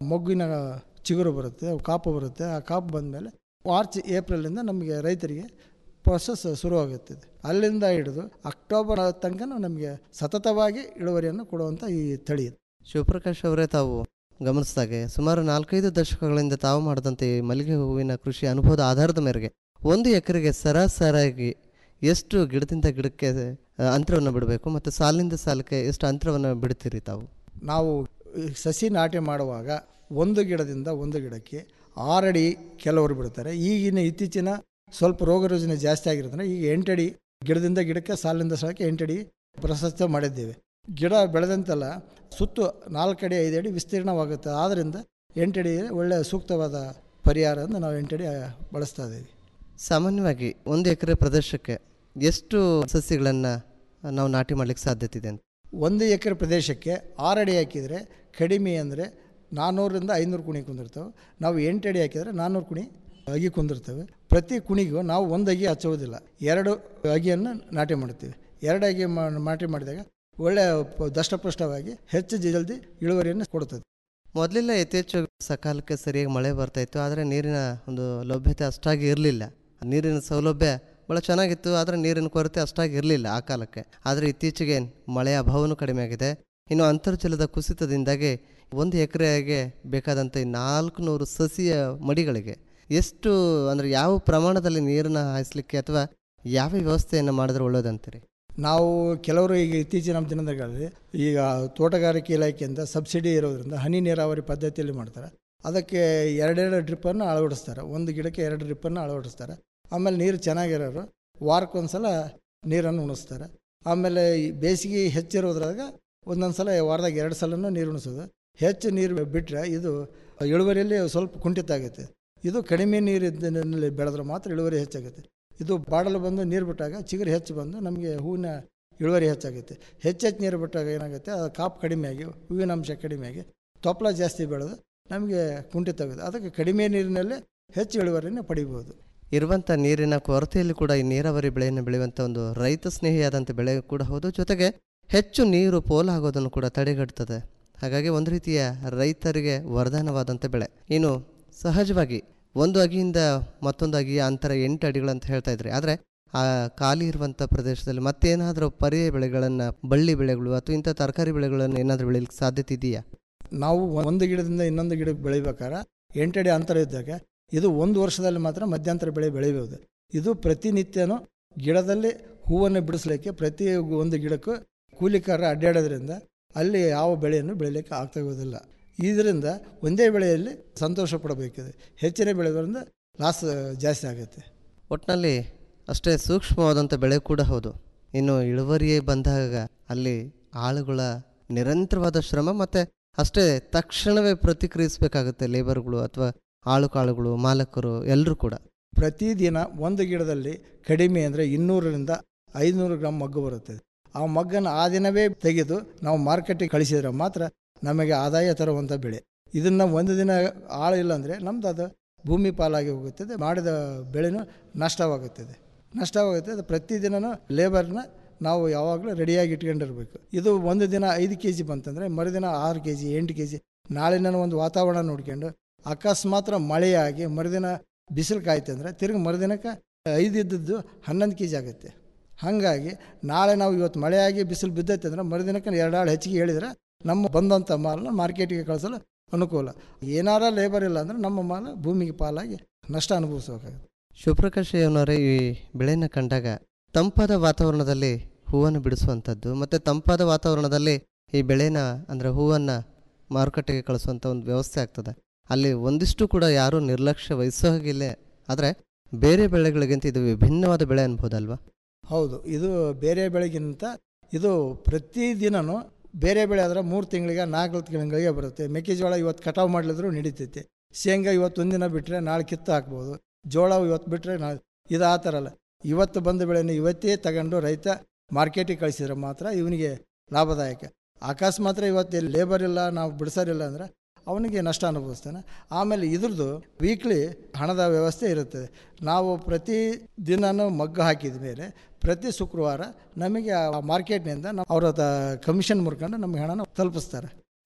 ಮೊಗ್ಗಿನ ಚಿಗುರು ಬರುತ್ತೆ ಕಾಪು ಬರುತ್ತೆ ಆ ಕಾಪು ಬಂದಮೇಲೆ ಮಾರ್ಚ್ ಏಪ್ರಿಲಿಂದ ನಮಗೆ ರೈತರಿಗೆ ಪ್ರೊಸೆಸ್ ಶುರುವಾಗುತ್ತದೆ ಅಲ್ಲಿಂದ ಹಿಡಿದು ಅಕ್ಟೋಬರ್ ತನಕ ನಮಗೆ ಸತತವಾಗಿ ಇಳುವರಿಯನ್ನು ಕೊಡುವಂಥ ಈ ತಳಿ ಇದು ಶಿವಪ್ರಕಾಶ್ ಅವರೇ ತಾವು ಗಮನಿಸಿದಾಗೆ ಸುಮಾರು ನಾಲ್ಕೈದು ದಶಕಗಳಿಂದ ತಾವು ಮಾಡಿದಂತೆ ಈ ಮಲ್ಲಿಗೆ ಹೂವಿನ ಕೃಷಿ ಅನುಭವದ ಆಧಾರದ ಮೇರೆಗೆ ಒಂದು ಎಕರೆಗೆ ಸರಾಸರಿಯಾಗಿ ಎಷ್ಟು ಗಿಡದಿಂದ ಗಿಡಕ್ಕೆ ಆ, ಅಂತರವನ್ನು ಬಿಡಬೇಕು ಮತ್ತು ಸಾಲಿನಿಂದ ಸಾಲಕ್ಕೆ ಎಷ್ಟು ಅಂತರವನ್ನು ಬಿಡ್ತೀರಿ ತಾವು ನಾವು ಈ ಸಸಿ ನಾಟಿ ಮಾಡುವಾಗ ಒಂದು ಗಿಡದಿಂದ ಒಂದು ಗಿಡಕ್ಕೆ ಆರಡಿ ಕೆಲವರು ಬಿಡ್ತಾರೆ ಈಗಿನ ಇತ್ತೀಚಿನ ಸ್ವಲ್ಪ ರೋಗ ರುಜಿನ ಜಾಸ್ತಿ ಆಗಿರೋದ್ರಿಂದ ಈಗ ಎಂಟಡಿ ಗಿಡದಿಂದ ಗಿಡಕ್ಕೆ ಸಾಲಿನಿಂದ ಸಾಲಕ್ಕೆ ಎಂಟಡಿ ಪ್ರಶಸ್ತ ಮಾಡಿದ್ದೇವೆ ಗಿಡ ಬೆಳೆದಂತೆಲ್ಲ ಸುತ್ತು ನಾಲ್ಕಡಿ ಐದಡಿ ವಿಸ್ತೀರ್ಣವಾಗುತ್ತೆ ಆದ್ದರಿಂದ ಎಂಟಡಿ ಒಳ್ಳೆಯ ಸೂಕ್ತವಾದ ಪರಿಹಾರ ಅಂತ ನಾವು ಎಂಟಡಿ ಬಳಸ್ತಾ ಇದ್ದೀವಿ ಸಾಮಾನ್ಯವಾಗಿ ಒಂದು ಎಕರೆ ಪ್ರದೇಶಕ್ಕೆ ಎಷ್ಟು ಸಸ್ಯಗಳನ್ನು ನಾವು ನಾಟಿ ಮಾಡಲಿಕ್ಕೆ ಸಾಧ್ಯತೆ ಇದೆ ಅಂತ ಒಂದು ಎಕರೆ ಪ್ರದೇಶಕ್ಕೆ ಆರು ಅಡಿ ಹಾಕಿದರೆ ಕಡಿಮೆ ಅಂದರೆ ನಾನ್ನೂರರಿಂದ ಐನೂರು ಕುಣಿ ಕುಂದಿರ್ತವೆ ನಾವು ಎಂಟು ಅಡಿ ಹಾಕಿದರೆ ನಾನ್ನೂರು ಕುಣಿ ಅಗಿ ಕುಂದಿರ್ತವೆ ಪ್ರತಿ ಕುಣಿಗೂ ನಾವು ಒಂದು ಅಗಿ ಹಚ್ಚೋದಿಲ್ಲ ಎರಡು ಅಗಿಯನ್ನು ನಾಟಿ ಮಾಡ್ತೀವಿ ಎರಡು ಅಗಿ ಮಾ- ನಾಟಿ ಮಾಡಿದಾಗ ಒಳ್ಳೆಯ ಪ- ದಷ್ಟಪುಷ್ಟವಾಗಿ ಹೆಚ್ಚು ಜಲ್ದಿ ಇಳುವರಿಯನ್ನು ಕೊಡುತ್ತದೆ ಮೊದಲೆಲ್ಲ ಯಥೇಚ್ಛ ಸಕಾಲಕ್ಕೆ ಸರಿಯಾಗಿ ಮಳೆ ಬರ್ತಾ ಇತ್ತು ಆದರೆ ನೀರಿನ ಒಂದು ಲಭ್ಯತೆ ಅಷ್ಟಾಗಿ ಇರಲಿಲ್ಲ ನೀರಿನ ಸೌಲಭ್ಯ ಭಾಳ ಚೆನ್ನಾಗಿತ್ತು ಆದರೆ ನೀರಿನ ಕೊರತೆ ಅಷ್ಟಾಗಿ ಇರಲಿಲ್ಲ ಆ ಕಾಲಕ್ಕೆ ಆದರೆ ಇತ್ತೀಚೆಗೆ ಮಳೆಯ ಅಭಾವನೂ ಕಡಿಮೆ ಆಗಿದೆ ಇನ್ನು ಅಂತರ್ಜಲದ ಕುಸಿತದಿಂದಾಗಿ ಒಂದು ಎಕರೆಗೆ ಬೇಕಾದಂಥ ಈ ನಾಲ್ಕು ನೂರು ಸಸಿಯ ಮಡಿಗಳಿಗೆ ಎಷ್ಟು ಅಂದರೆ ಯಾವ ಪ್ರಮಾಣದಲ್ಲಿ ನೀರನ್ನು ಹಾಯಿಸ್ಲಿಕ್ಕೆ ಅಥವಾ ಯಾವ ವ್ಯವಸ್ಥೆಯನ್ನು ಮಾಡಿದ್ರೆ ಒಳ್ಳೇದಂತೀರಿ ನಾವು ಕೆಲವರು ಈಗ ಇತ್ತೀಚಿನ ದಿನಗಳಲ್ಲಿ ಈಗ ತೋಟಗಾರಿಕೆ ಇಲಾಖೆಯಿಂದ ಸಬ್ಸಿಡಿ ಇರೋದ್ರಿಂದ ಹನಿ ನೀರಾವರಿ ಪದ್ಧತಿಯಲ್ಲಿ ಮಾಡ್ತಾರೆ ಅದಕ್ಕೆ ಎರಡೆರಡು ಡ್ರಿಪ್ಪನ್ನು ಅಳವಡಿಸ್ತಾರೆ ಒಂದು ಗಿಡಕ್ಕೆ ಎರಡು ಡ್ರಿಪ್ಪನ್ನು ಅಳವಡಿಸ್ತಾರೆ ಆಮೇಲೆ ನೀರು ಚೆನ್ನಾಗಿರೋರು ವಾರಕ್ಕೊಂದ್ಸಲ ನೀರನ್ನು ಉಣಿಸ್ತಾರೆ ಆಮೇಲೆ ಈ ಬೇಸಿಗೆ ಹೆಚ್ಚಿರೋದ್ರಾಗ ಒಂದೊಂದು ಸಲ ವಾರದಾಗ ಎರಡು ಸಲನೂ ನೀರು ಉಣಿಸೋದು ಹೆಚ್ಚು ನೀರು ಬಿಟ್ಟರೆ ಇದು ಇಳುವರಿಯಲ್ಲಿ ಸ್ವಲ್ಪ ಕುಂಠಿತ ಆಗುತ್ತೆ ಇದು ಕಡಿಮೆ ನೀರು ಇದ್ದಲ್ಲಿ ಬೆಳೆದ್ರೆ ಮಾತ್ರ ಇಳುವರಿ ಹೆಚ್ಚಾಗುತ್ತೆ ಇದು ಬಾಡಲು ಬಂದು ನೀರು ಬಿಟ್ಟಾಗ ಚಿಗುರು ಹೆಚ್ಚು ಬಂದು ನಮಗೆ ಹೂವಿನ ಇಳುವರಿ ಹೆಚ್ಚಾಗುತ್ತೆ ಹೆಚ್ಚೆಚ್ಚು ನೀರು ಬಿಟ್ಟಾಗ ಏನಾಗುತ್ತೆ ಅದು ಕಾಪು ಕಡಿಮೆ ಆಗಿ ಹೂವಿನ ಅಂಶ ಕಡಿಮೆ ಆಗಿ ತೊಪ್ಪಲ ಜಾಸ್ತಿ ಬೆಳೆದು ನಮಗೆ ಕುಂಠಿತ ಆಗುತ್ತೆ ಅದಕ್ಕೆ ಕಡಿಮೆ ನೀರಿನಲ್ಲೇ ಹೆಚ್ಚು ಇಳುವರಿನ ಪಡಿಬೋದು ಇರುವಂಥ ನೀರಿನ ಕೊರತೆಯಲ್ಲಿ ಕೂಡ ಈ ನೀರಾವರಿ ಬೆಳೆಯನ್ನು ಬೆಳೆಯುವಂಥ ಒಂದು ರೈತ ಸ್ನೇಹಿಯಾದಂಥ ಬೆಳೆ ಕೂಡ ಹೌದು ಜೊತೆಗೆ ಹೆಚ್ಚು ನೀರು ಪೋಲಾಗೋದನ್ನು ಕೂಡ ತಡೆಗಟ್ತದೆ ಹಾಗಾಗಿ ಒಂದು ರೀತಿಯ ರೈತರಿಗೆ ವರದಾನವಾದಂಥ ಬೆಳೆ ಇನ್ನು ಸಹಜವಾಗಿ ಒಂದು ಅಗಿಯಿಂದ ಮತ್ತೊಂದು ಅಗಿಯ ಅಂತರ ಎಂಟು ಅಡಿಗಳಂತ ಹೇಳ್ತಾ ಇದ್ರಿ ಆದರೆ ಆ ಖಾಲಿ ಇರುವಂಥ ಪ್ರದೇಶದಲ್ಲಿ ಮತ್ತೇನಾದರೂ ಪರ್ಯಾಯ ಬೆಳೆಗಳನ್ನು ಬಳ್ಳಿ ಬೆಳೆಗಳು ಅಥವಾ ಇಂಥ ತರಕಾರಿ ಬೆಳೆಗಳನ್ನು ಏನಾದರೂ ಬೆಳೀಲಿಕ್ಕೆ ಸಾಧ್ಯತೆ ಇದೆಯಾ ನಾವು ಒಂದು ಗಿಡದಿಂದ ಇನ್ನೊಂದು ಗಿಡಕ್ಕೆ ಬೆಳಿಬೇಕಾದ್ರೆ ಎಂಟಡಿ ಅಂತರ ಇದ್ದಾಗ ಇದು ಒಂದು ವರ್ಷದಲ್ಲಿ ಮಾತ್ರ ಮಧ್ಯಂತರ ಬೆಳೆ ಬೆಳಿಬೋದು ಇದು ಪ್ರತಿನಿತ್ಯನೂ ಗಿಡದಲ್ಲಿ ಹೂವನ್ನು ಬಿಡಿಸ್ಲಿಕ್ಕೆ ಪ್ರತಿ ಒಂದು ಗಿಡಕ್ಕೂ ಕೂಲಿಕಾರ ಅಡ್ಡಾಡೋದ್ರಿಂದ ಅಲ್ಲಿ ಯಾವ ಬೆಳೆಯನ್ನು ಬೆಳಿಲಿಕ್ಕೆ ಆಗ್ತಾಗೋದಿಲ್ಲ ಇದರಿಂದ ಒಂದೇ ಬೆಳೆಯಲ್ಲಿ ಸಂತೋಷ ಪಡಬೇಕಿದೆ ಹೆಚ್ಚಿನ ಬೆಳೆಯೋದ್ರಿಂದ ಲಾಸ್ ಜಾಸ್ತಿ ಆಗುತ್ತೆ ಒಟ್ಟಿನಲ್ಲಿ ಅಷ್ಟೇ ಸೂಕ್ಷ್ಮವಾದಂಥ ಬೆಳೆ ಕೂಡ ಹೌದು ಇನ್ನು ಇಳುವರಿಯೇ ಬಂದಾಗ ಅಲ್ಲಿ ಆಳುಗಳ ನಿರಂತರವಾದ ಶ್ರಮ ಮತ್ತು ಅಷ್ಟೇ ತಕ್ಷಣವೇ ಪ್ರತಿಕ್ರಿಯಿಸಬೇಕಾಗುತ್ತೆ ಲೇಬರ್ಗಳು ಅಥವಾ ಆಳು ಕಾಳುಗಳು ಮಾಲಕರು ಎಲ್ಲರೂ ಕೂಡ ಪ್ರತಿದಿನ ಒಂದು ಗಿಡದಲ್ಲಿ ಕಡಿಮೆ ಅಂದರೆ ಇನ್ನೂರರಿಂದ ಐದುನೂರು ಗ್ರಾಮ್ ಮಗ್ಗು ಬರುತ್ತದೆ ಆ ಮಗ್ಗನ್ನು ಆ ದಿನವೇ ತೆಗೆದು ನಾವು ಮಾರ್ಕೆಟಿಗೆ ಕಳಿಸಿದ್ರೆ ಮಾತ್ರ ನಮಗೆ ಆದಾಯ ತರುವಂಥ ಬೆಳೆ ಇದನ್ನು ಒಂದು ದಿನ ಆಳು ಇಲ್ಲ ಅಂದರೆ ನಮ್ದು ಅದು ಭೂಮಿ ಪಾಲಾಗಿ ಹೋಗುತ್ತದೆ ಮಾಡಿದ ಬೆಳೆನೂ ನಷ್ಟವಾಗುತ್ತದೆ ನಷ್ಟವಾಗುತ್ತೆ ಅದು ಪ್ರತಿದಿನನೂ ಲೇಬರ್ನ ನಾವು ಯಾವಾಗಲೂ ರೆಡಿಯಾಗಿ ಇಟ್ಕೊಂಡಿರ್ಬೇಕು ಇದು ಒಂದು ದಿನ ಐದು ಕೆ ಜಿ ಬಂತಂದರೆ ಮರುದಿನ ಆರು ಕೆ ಜಿ ಎಂಟು ಕೆ ಜಿ ನಾಳಿನ ಒಂದು ವಾತಾವರಣ ನೋಡ್ಕೊಂಡು ಅಕಸ್ಮಾತ್ ಮಳೆಯಾಗಿ ಮರುದಿನ ಬಿಸಿಲು ಕಾಯ್ತಂದ್ರೆ ತಿರುಗಿ ಮರುದಿನಕ್ಕೆ ಐದು ಇದ್ದದ್ದು ಹನ್ನೊಂದು ಕೆ ಜಿ ಆಗುತ್ತೆ ಹಾಗಾಗಿ ನಾಳೆ ನಾವು ಇವತ್ತು ಮಳೆಯಾಗಿ ಬಿಸಿಲು ಬಿದ್ದೈತೆ ಅಂದ್ರೆ ಮರುದಿನಕ್ಕೆ ಎರಡು ಆಳು ಹೆಚ್ಚಿಗೆ ಹೇಳಿದರೆ ನಮ್ಮ ಬಂದಂಥ ಮಾಲನ್ನ ಮಾರ್ಕೆಟಿಗೆ ಕಳಿಸಲು ಅನುಕೂಲ ಏನಾರ ಲೇಬರ್ ಇಲ್ಲ ಅಂದರೆ ನಮ್ಮ ಮಾಲ ಭೂಮಿಗೆ ಪಾಲಾಗಿ ನಷ್ಟ ಅನುಭವಿಸಬೇಕಾಗುತ್ತೆ ಶಿವಪ್ರಕಾಶ್ ಅವನವರೇ ಈ ಬೆಳೆಯನ್ನು ಕಂಡಾಗ ತಂಪಾದ ವಾತಾವರಣದಲ್ಲಿ ಹೂವನ್ನು ಬಿಡಿಸುವಂಥದ್ದು ಮತ್ತು ತಂಪಾದ ವಾತಾವರಣದಲ್ಲಿ ಈ ಬೆಳೆನ ಅಂದರೆ ಹೂವನ್ನು ಮಾರುಕಟ್ಟೆಗೆ ಕಳಿಸುವಂಥ ಒಂದು ವ್ಯವಸ್ಥೆ ಆಗ್ತದೆ ಅಲ್ಲಿ ಒಂದಿಷ್ಟು ಕೂಡ ಯಾರೂ ನಿರ್ಲಕ್ಷ್ಯ ವಹಿಸೋ ಹಾಗಿಲ್ಲ ಆದರೆ ಬೇರೆ ಬೆಳೆಗಳಿಗಿಂತ ಇದು ವಿಭಿನ್ನವಾದ ಬೆಳೆ ಅನ್ಬೋದಲ್ವಾ ಹೌದು ಇದು ಬೇರೆ ಬೆಳೆಗಿಂತ ಇದು ಪ್ರತಿದಿನನೂ ಬೇರೆ ಬೆಳೆ ಆದರೆ ಮೂರು ತಿಂಗಳಿಗೆ ನಾಲ್ಕು ತಿಂಗಳಿಗೆ ಬರುತ್ತೆ ಮೆಕ್ಕೆಜೋಳ ಇವತ್ತು ಕಟಾವು ಮಾಡಲಿದ್ರು ನಡೀತೈತೆ ಶೇಂಗಾ ಇವತ್ತು ಒಂದಿನ ಬಿಟ್ಟರೆ ನಾಳೆ ಕಿತ್ತು ಹಾಕ್ಬೋದು ಜೋಳ ಇವತ್ತು ಬಿಟ್ಟರೆ ನಾಳೆ ಇದು ಆ ಥರ ಅಲ್ಲ ಇವತ್ತು ಬಂದ ಬೆಳೆನ ಇವತ್ತೇ ತಗೊಂಡು ರೈತ ಮಾರ್ಕೆಟಿಗೆ ಕಳಿಸಿದ್ರೆ ಮಾತ್ರ ಇವನಿಗೆ ಲಾಭದಾಯಕ ಅಕಸ್ಮಾತ್ ಇವತ್ತು ಇಲ್ಲಿ ಲೇಬರ್ ಇಲ್ಲ ನಾವು ಬಿಡಿಸೋರಿಲ್ಲ ಅಂದರೆ ಅವನಿಗೆ ನಷ್ಟ ಅನುಭವಿಸ್ತಾನೆ ಆಮೇಲೆ ಇದ್ರದ್ದು ವೀಕ್ಲಿ ಹಣದ ವ್ಯವಸ್ಥೆ ಇರುತ್ತದೆ ನಾವು ಪ್ರತಿ ದಿನನೂ ಮಗ್ಗು ಹಾಕಿದ ಮೇಲೆ ಪ್ರತಿ ಶುಕ್ರವಾರ ನಮಗೆ ಆ ಮಾರ್ಕೆಟ್ನಿಂದ ನಾವು ಅವರ ಕಮಿಷನ್ ಮುರ್ಕೊಂಡು ನಮಗೆ ಹಣನ ತಲುಪಿಸ್ತಾರೆ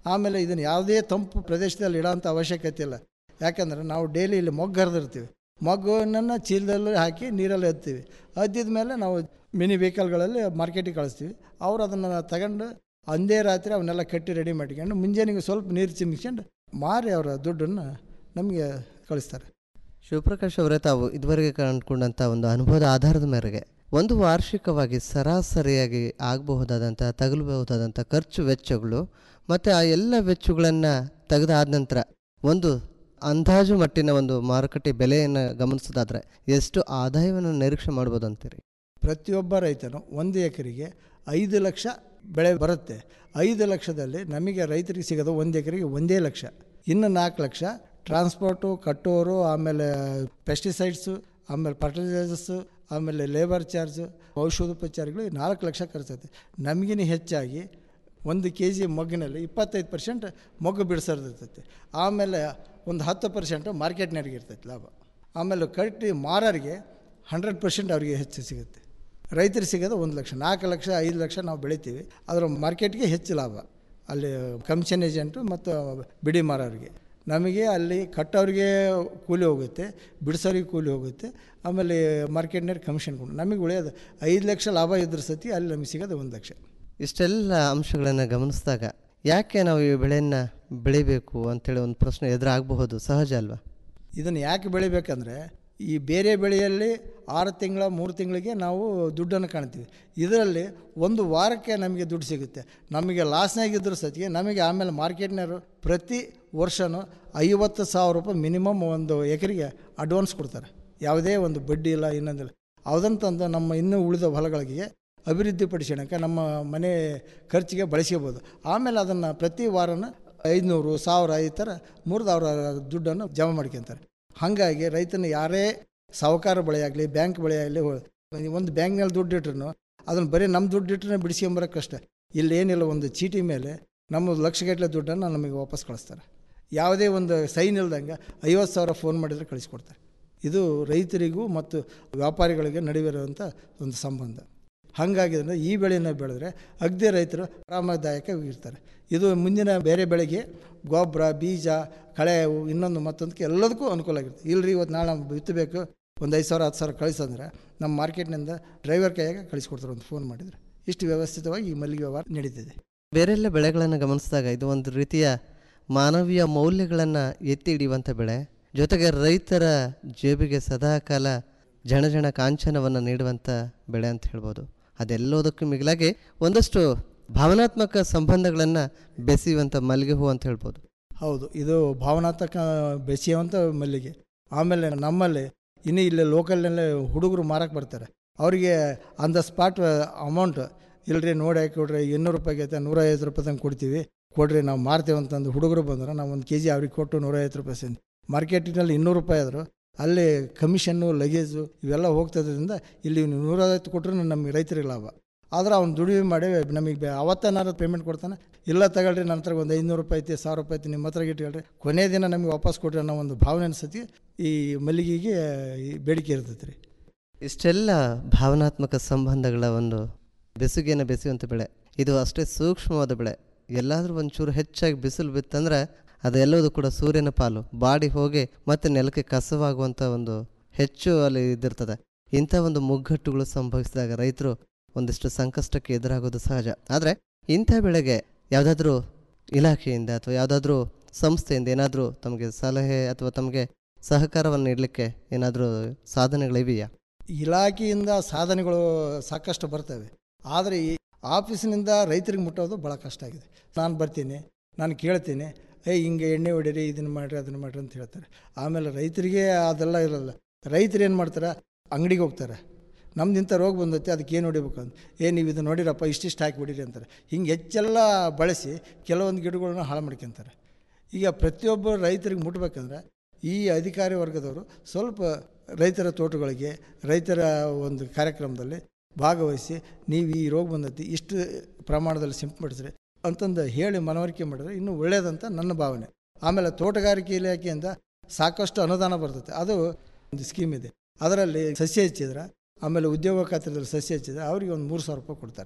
ಆಮೇಲೆ ಇದನ್ನು ಯಾವುದೇ ತಂಪು ಪ್ರದೇಶದಲ್ಲಿ ಇಡೋಂಥ ಅವಶ್ಯಕತೆ ಇಲ್ಲ ಯಾಕಂದರೆ ನಾವು ಡೈಲಿ ಇಲ್ಲಿ ಮೊಗ್ಗು ಹರಿದಿರ್ತೀವಿ ಮೊಗ್ಗನ್ನು ಚೀಲದಲ್ಲಿ ಹಾಕಿ ನೀರಲ್ಲಿ ಎತ್ತೀವಿ ಅದ್ದಿದ ಮೇಲೆ ನಾವು ಮಿನಿ ವೆಹಿಕಲ್ಗಳಲ್ಲಿ ಮಾರ್ಕೆಟಿಗೆ ಕಳಿಸ್ತೀವಿ ಅವ್ರು ಅದನ್ನು ತಗೊಂಡು ಅಂದೇ ರಾತ್ರಿ ಅವನ್ನೆಲ್ಲ ಕಟ್ಟಿ ರೆಡಿ ಮಾಡ್ಕೊಂಡು ಮುಂಜಾನೆಗೆ ಸ್ವಲ್ಪ ನೀರು ಚಿಮ್ಮಿಸ್ಕೊಂಡು ಮಾರಿ ಅವರ ದುಡ್ಡನ್ನು ನಮಗೆ ಕಳಿಸ್ತಾರೆ ಶಿವಪ್ರಕಾಶ್ ಅವರೇ ತಾವು ಇದುವರೆಗೆ ಕಂಡುಕೊಂಡಂಥ ಒಂದು ಅನುಭವದ ಆಧಾರದ ಮೇರೆಗೆ ಒಂದು ವಾರ್ಷಿಕವಾಗಿ ಸರಾಸರಿಯಾಗಿ ಆಗಬಹುದಾದಂಥ ತಗಲಬಹುದಾದಂಥ ಖರ್ಚು ವೆಚ್ಚಗಳು ಮತ್ತು ಆ ಎಲ್ಲ ವೆಚ್ಚಗಳನ್ನು ತೆಗೆದಾದ ನಂತರ ಒಂದು ಅಂದಾಜು ಮಟ್ಟಿನ ಒಂದು ಮಾರುಕಟ್ಟೆ ಬೆಲೆಯನ್ನು ಗಮನಿಸೋದಾದರೆ ಎಷ್ಟು ಆದಾಯವನ್ನು ನಿರೀಕ್ಷೆ ಮಾಡ್ಬೋದು ಅಂತೀರಿ ಪ್ರತಿಯೊಬ್ಬ ರೈತನು ಒಂದು ಎಕರೆಗೆ ಐದು ಲಕ್ಷ ಬೆಳೆ ಬರುತ್ತೆ ಐದು ಲಕ್ಷದಲ್ಲಿ ನಮಗೆ ರೈತರಿಗೆ ಸಿಗೋದು ಒಂದು ಎಕರೆಗೆ ಒಂದೇ ಲಕ್ಷ ಇನ್ನು ನಾಲ್ಕು ಲಕ್ಷ ಟ್ರಾನ್ಸ್ಪೋರ್ಟು ಕಟ್ಟೋರು ಆಮೇಲೆ ಪೆಸ್ಟಿಸೈಡ್ಸು ಆಮೇಲೆ ಫರ್ಟಿಲೈಸರ್ಸು ಆಮೇಲೆ ಲೇಬರ್ ಚಾರ್ಜು ಔಷಧೋಪಚಾರಗಳು ನಾಲ್ಕು ಲಕ್ಷ ಖರ್ಚಾಗುತ್ತೆ ನಮಗಿನ ಹೆಚ್ಚಾಗಿ ಒಂದು ಕೆ ಜಿ ಮೊಗ್ಗಿನಲ್ಲಿ ಇಪ್ಪತ್ತೈದು ಪರ್ಸೆಂಟ್ ಮೊಗ್ಗು ಬಿಡಿಸೋದಿರ್ತೈತೆ ಆಮೇಲೆ ಒಂದು ಹತ್ತು ಪರ್ಸೆಂಟು ಮಾರ್ಕೆಟ್ನವ್ರಿಗೆ ಇರ್ತೈತೆ ಲಾಭ ಆಮೇಲೆ ಕಟ್ಟಿ ಮಾರೋರಿಗೆ ಹಂಡ್ರೆಡ್ ಪರ್ಸೆಂಟ್ ಅವರಿಗೆ ಹೆಚ್ಚು ಸಿಗುತ್ತೆ ರೈತರಿಗೆ ಸಿಗೋದು ಒಂದು ಲಕ್ಷ ನಾಲ್ಕು ಲಕ್ಷ ಐದು ಲಕ್ಷ ನಾವು ಬೆಳಿತೀವಿ ಅದರ ಮಾರ್ಕೆಟ್ಗೆ ಹೆಚ್ಚು ಲಾಭ ಅಲ್ಲಿ ಕಮಿಷನ್ ಏಜೆಂಟು ಮತ್ತು ಬಿಡಿ ಮಾರೋರಿಗೆ ನಮಗೆ ಅಲ್ಲಿ ಕಟ್ಟೋರಿಗೆ ಕೂಲಿ ಹೋಗುತ್ತೆ ಬಿಡಿಸೋರಿಗೆ ಕೂಲಿ ಹೋಗುತ್ತೆ ಆಮೇಲೆ ಮಾರ್ಕೆಟ್ನಲ್ಲಿ ಕಮಿಷನ್ ಕೊಡು ನಮಗೆ ಉಳಿಯೋದು ಐದು ಲಕ್ಷ ಲಾಭ ಇದ್ರ ಸತಿ ಅಲ್ಲಿ ನಮಗೆ ಸಿಗೋದು ಒಂದು ಲಕ್ಷ ಇಷ್ಟೆಲ್ಲ ಅಂಶಗಳನ್ನು ಗಮನಿಸಿದಾಗ ಯಾಕೆ ನಾವು ಈ ಬೆಳೆಯನ್ನು ಬೆಳಿಬೇಕು ಅಂತೇಳಿ ಒಂದು ಪ್ರಶ್ನೆ ಎದುರಾಗಬಹುದು ಸಹಜ ಅಲ್ವಾ ಇದನ್ನು ಯಾಕೆ ಬೆಳಿಬೇಕಂದ್ರೆ ಈ ಬೇರೆ ಬೆಳೆಯಲ್ಲಿ ಆರು ತಿಂಗಳ ಮೂರು ತಿಂಗಳಿಗೆ ನಾವು ದುಡ್ಡನ್ನು ಕಾಣ್ತೀವಿ ಇದರಲ್ಲಿ ಒಂದು ವಾರಕ್ಕೆ ನಮಗೆ ದುಡ್ಡು ಸಿಗುತ್ತೆ ನಮಗೆ ಲಾಸ್ನಾಗಿದ್ದರೂ ಸತಿಗೆ ನಮಗೆ ಆಮೇಲೆ ಮಾರ್ಕೆಟ್ನವರು ಪ್ರತಿ ವರ್ಷವೂ ಐವತ್ತು ಸಾವಿರ ರೂಪಾಯಿ ಮಿನಿಮಮ್ ಒಂದು ಎಕರೆಗೆ ಅಡ್ವಾನ್ಸ್ ಕೊಡ್ತಾರೆ ಯಾವುದೇ ಒಂದು ಬಡ್ಡಿ ಇಲ್ಲ ಇನ್ನೊಂದಿಲ್ಲ ಅದನ್ನು ತಂದು ನಮ್ಮ ಇನ್ನೂ ಉಳಿದ ಹೊಲಗಳಿಗೆ ಅಭಿವೃದ್ಧಿಪಡಿಸೋಣಕ್ಕೆ ನಮ್ಮ ಮನೆ ಖರ್ಚಿಗೆ ಬಳಸ್ಕೋಬೋದು ಆಮೇಲೆ ಅದನ್ನು ಪ್ರತಿ ವಾರನ ಐದುನೂರು ಸಾವಿರ ಈ ಥರ ಮೂರು ಸಾವಿರ ದುಡ್ಡನ್ನು ಜಮಾ ಮಾಡ್ಕೊತಾರೆ ಹಾಗಾಗಿ ರೈತನ ಯಾರೇ ಸಾಹುಕಾರ ಬೆಳೆ ಆಗಲಿ ಬ್ಯಾಂಕ್ ಬೆಳೆ ಆಗಲಿ ಒಂದು ಬ್ಯಾಂಕ್ನಲ್ಲಿ ದುಡ್ಡು ಇಟ್ರು ಅದನ್ನು ಬರೀ ನಮ್ಮ ದುಡ್ಡು ಇಟ್ಟರೆ ಬಿಡಿಸ್ಕೊಂಬರೋಕೆ ಕಷ್ಟ ಇಲ್ಲಿ ಏನಿಲ್ಲ ಒಂದು ಚೀಟಿ ಮೇಲೆ ನಮ್ಮ ಲಕ್ಷಗಟ್ಟಲೆ ದುಡ್ಡನ್ನು ನಮಗೆ ವಾಪಸ್ ಕಳಿಸ್ತಾರೆ ಯಾವುದೇ ಒಂದು ಸೈನ್ ಇಲ್ದಂಗೆ ಐವತ್ತು ಸಾವಿರ ಫೋನ್ ಮಾಡಿದರೆ ಕಳಿಸ್ಕೊಡ್ತಾರೆ ಇದು ರೈತರಿಗೂ ಮತ್ತು ವ್ಯಾಪಾರಿಗಳಿಗೆ ನಡುವಿರುವಂಥ ಒಂದು ಸಂಬಂಧ ಹಾಗಾಗಿದ್ರೆ ಈ ಬೆಳೆಯನ್ನು ಬೆಳೆದ್ರೆ ಅಗ್ದಿ ರೈತರು ಆರಾಮದಾಯಕವಾಗಿರ್ತಾರೆ ಇದು ಮುಂದಿನ ಬೇರೆ ಬೆಳೆಗೆ ಗೊಬ್ಬರ ಬೀಜ ಕಳೆ ಇನ್ನೊಂದು ಮತ್ತೊಂದಕ್ಕೆ ಎಲ್ಲದಕ್ಕೂ ಅನುಕೂಲ ಆಗಿರುತ್ತೆ ಇಲ್ಲರಿ ಇವತ್ತು ನಾಳೆ ನಾವು ಬಿತ್ತಬೇಕು ಒಂದು ಐದು ಸಾವಿರ ಹತ್ತು ಸಾವಿರ ಕಳಿಸಂದ್ರೆ ನಮ್ಮ ಮಾರ್ಕೆಟ್ನಿಂದ ಡ್ರೈವರ್ ಕೈಯಾಗ ಕಳಿಸ್ಕೊಡ್ತಾರೆ ಒಂದು ಫೋನ್ ಮಾಡಿದರೆ ಇಷ್ಟು ವ್ಯವಸ್ಥಿತವಾಗಿ ಈ ಮಲ್ಲಿಗೆ ವ್ಯವಹಾರ ನಡೀತಿದೆ ಬೇರೆಲ್ಲ ಬೆಳೆಗಳನ್ನು ಗಮನಿಸಿದಾಗ ಇದು ಒಂದು ರೀತಿಯ ಮಾನವೀಯ ಮೌಲ್ಯಗಳನ್ನು ಎತ್ತಿ ಹಿಡಿಯುವಂಥ ಬೆಳೆ ಜೊತೆಗೆ ರೈತರ ಜೇಬಿಗೆ ಸದಾಕಾಲ ಜಣಜಣ ಕಾಂಚನವನ್ನು ನೀಡುವಂಥ ಬೆಳೆ ಅಂತ ಹೇಳ್ಬೋದು ಅದೆಲ್ಲದಕ್ಕೂ ಮಿಗಿಲಾಗಿ ಒಂದಷ್ಟು ಭಾವನಾತ್ಮಕ ಸಂಬಂಧಗಳನ್ನು ಬೆಸೆಯುವಂಥ ಮಲ್ಲಿಗೆ ಹೂ ಅಂತ ಹೇಳ್ಬೋದು ಹೌದು ಇದು ಭಾವನಾತ್ಮಕ ಬೆಸೆಯುವಂಥ ಮಲ್ಲಿಗೆ ಆಮೇಲೆ ನಮ್ಮಲ್ಲಿ ಇನ್ನು ಇಲ್ಲಿ ಲೋಕಲ್ನಲ್ಲೇ ಹುಡುಗರು ಮಾರಕ್ಕೆ ಬರ್ತಾರೆ ಅವರಿಗೆ ಆನ್ ದ ಸ್ಪಾಟ್ ಅಮೌಂಟ್ ಇಲ್ರಿ ನೋಡಿ ಹಾಕಿ ಕೊಡ್ರಿ ಇನ್ನೂರು ರೂಪಾಯಿಗೆ ಐತೆ ನೂರೈವತ್ತು ರೂಪಾಯಿ ತಂಗೆ ಕೊಡ್ತೀವಿ ಕೊಡ್ರಿ ನಾವು ಮಾರ್ತೀವಿ ಅಂತಂದು ಹುಡುಗರು ಬಂದ್ರೆ ನಾವು ಒಂದು ಕೆ ಜಿ ಅವ್ರಿಗೆ ಕೊಟ್ಟು ನೂರೈವತ್ತು ರೂಪಾಯಿ ಸಿಂದು ಮಾರ್ಕೆಟಿನಲ್ಲಿ ಇನ್ನೂರು ರೂಪಾಯಿ ಆದರು ಅಲ್ಲಿ ಕಮಿಷನ್ನು ಲಗೇಜು ಇವೆಲ್ಲ ಹೋಗ್ತದ್ರಿಂದ ಇಲ್ಲಿ ನೂರೈವತ್ತು ಕೊಟ್ಟರು ನಮಗೆ ರೈತರಿಗೆ ಲಾಭ ಆದ್ರೆ ಅವ್ನು ದುಡಿಮೆ ಮಾಡಿ ನಮಗೆ ಅವತ್ತೇನಾರು ಪೇಮೆಂಟ್ ಕೊಡ್ತಾನೆ ಇಲ್ಲ ತಗೊಳ್ರಿ ನನ್ನ ಹತ್ರ ಒಂದು ಐನೂರು ರೂಪಾಯಿ ಐತಿ ಸಾವಿರ ರೂಪಾಯಿ ಐತಿ ನಿಮ್ಮ ಹತ್ರ ಇಟ್ಕೊಳ್ರಿ ಕೊನೆ ದಿನ ನಮಗೆ ವಾಪಸ್ ಕೊಡ್ರಿ ಅನ್ನೋ ಒಂದು ಭಾವನೆ ಅನ್ಸತಿ ಈ ಮಲ್ಲಿಗೆಗೆ ಈ ಬೇಡಿಕೆ ಇರ್ತೈತೆ ರೀ ಇಷ್ಟೆಲ್ಲ ಭಾವನಾತ್ಮಕ ಸಂಬಂಧಗಳ ಒಂದು ಬೆಸುಗೆಯನ್ನು ಬೆಸೆಯುವಂಥ ಬೆಳೆ ಇದು ಅಷ್ಟೇ ಸೂಕ್ಷ್ಮವಾದ ಬೆಳೆ ಎಲ್ಲಾದರೂ ಒಂಚೂರು ಹೆಚ್ಚಾಗಿ ಬಿಸಿಲು ಬಿತ್ತಂದ್ರೆ ಅದೆಲ್ಲವೂ ಕೂಡ ಸೂರ್ಯನ ಪಾಲು ಬಾಡಿ ಹೋಗಿ ಮತ್ತೆ ನೆಲಕ್ಕೆ ಕಸವಾಗುವಂಥ ಒಂದು ಹೆಚ್ಚು ಅಲ್ಲಿ ಇದಿರ್ತದೆ ಇಂಥ ಒಂದು ಮುಗ್ಗಟ್ಟುಗಳು ಸಂಭವಿಸಿದಾಗ ರೈತರು ಒಂದಿಷ್ಟು ಸಂಕಷ್ಟಕ್ಕೆ ಎದುರಾಗೋದು ಸಹಜ ಆದರೆ ಇಂಥ ಬೆಳೆಗೆ ಯಾವುದಾದ್ರೂ ಇಲಾಖೆಯಿಂದ ಅಥವಾ ಯಾವುದಾದ್ರೂ ಸಂಸ್ಥೆಯಿಂದ ಏನಾದರೂ ತಮಗೆ ಸಲಹೆ ಅಥವಾ ತಮಗೆ ಸಹಕಾರವನ್ನು ನೀಡಲಿಕ್ಕೆ ಏನಾದರೂ ಸಾಧನೆಗಳಿವೆಯಾ ಇಲಾಖೆಯಿಂದ ಸಾಧನೆಗಳು ಸಾಕಷ್ಟು ಬರ್ತವೆ ಆದರೆ ಈ ಆಫೀಸಿನಿಂದ ರೈತರಿಗೆ ಮುಟ್ಟೋದು ಭಾಳ ಕಷ್ಟ ಆಗಿದೆ ನಾನು ಬರ್ತೀನಿ ನಾನು ಕೇಳ್ತೀನಿ ಏಯ್ ಹಿಂಗೆ ಎಣ್ಣೆ ಹೊಡೀರಿ ಇದನ್ನು ಮಾಡಿರಿ ಅದನ್ನು ಮಾಡಿರಿ ಅಂತ ಹೇಳ್ತಾರೆ ಆಮೇಲೆ ರೈತರಿಗೆ ಅದೆಲ್ಲ ಇರಲ್ಲ ರೈತರು ಏನು ಮಾಡ್ತಾರೆ ಅಂಗಡಿಗೆ ಹೋಗ್ತಾರೆ ನಮ್ದು ಇಂಥ ರೋಗ ಬಂದೈತೆ ಅದಕ್ಕೆ ಏನು ಹೊಡಿಬೇಕು ಅಂತ ಏ ನೀವು ಇದು ನೋಡಿರಪ್ಪ ಇಷ್ಟಿಷ್ಟು ಹಾಕಿ ಹೊಡೀರಿ ಅಂತಾರೆ ಹಿಂಗೆ ಹೆಚ್ಚೆಲ್ಲ ಬಳಸಿ ಕೆಲವೊಂದು ಗಿಡಗಳನ್ನ ಹಾಳು ಮಾಡ್ಕೊತಾರೆ ಈಗ ಪ್ರತಿಯೊಬ್ಬ ರೈತರಿಗೆ ಮುಟ್ಬೇಕಂದ್ರೆ ಈ ಅಧಿಕಾರಿ ವರ್ಗದವರು ಸ್ವಲ್ಪ ರೈತರ ತೋಟಗಳಿಗೆ ರೈತರ ಒಂದು ಕಾರ್ಯಕ್ರಮದಲ್ಲಿ ಭಾಗವಹಿಸಿ ನೀವು ಈ ರೋಗ ಬಂದೈತಿ ಇಷ್ಟು ಪ್ರಮಾಣದಲ್ಲಿ ಸಿಂಪಡಿಸ್ರಿ ಅಂತಂದು ಹೇಳಿ ಮನವರಿಕೆ ಮಾಡಿದ್ರೆ ಇನ್ನೂ ಒಳ್ಳೆಯದಂತ ನನ್ನ ಭಾವನೆ ಆಮೇಲೆ ತೋಟಗಾರಿಕೆ ಇಲಾಖೆಯಿಂದ ಸಾಕಷ್ಟು ಅನುದಾನ ಬರ್ತೈತೆ ಅದು ಒಂದು ಸ್ಕೀಮ್ ಇದೆ ಅದರಲ್ಲಿ ಸಸ್ಯ ಹೆಚ್ಚಿದ್ರೆ ಆಮೇಲೆ ಉದ್ಯೋಗ ಖಾತ್ರದಲ್ಲಿ ಸಸ್ಯ ಹೆಚ್ಚಿದ್ರೆ ಅವರಿಗೆ ಒಂದು ಮೂರು ಸಾವಿರ ರೂಪಾಯಿ ಕೊಡ್ತಾರೆ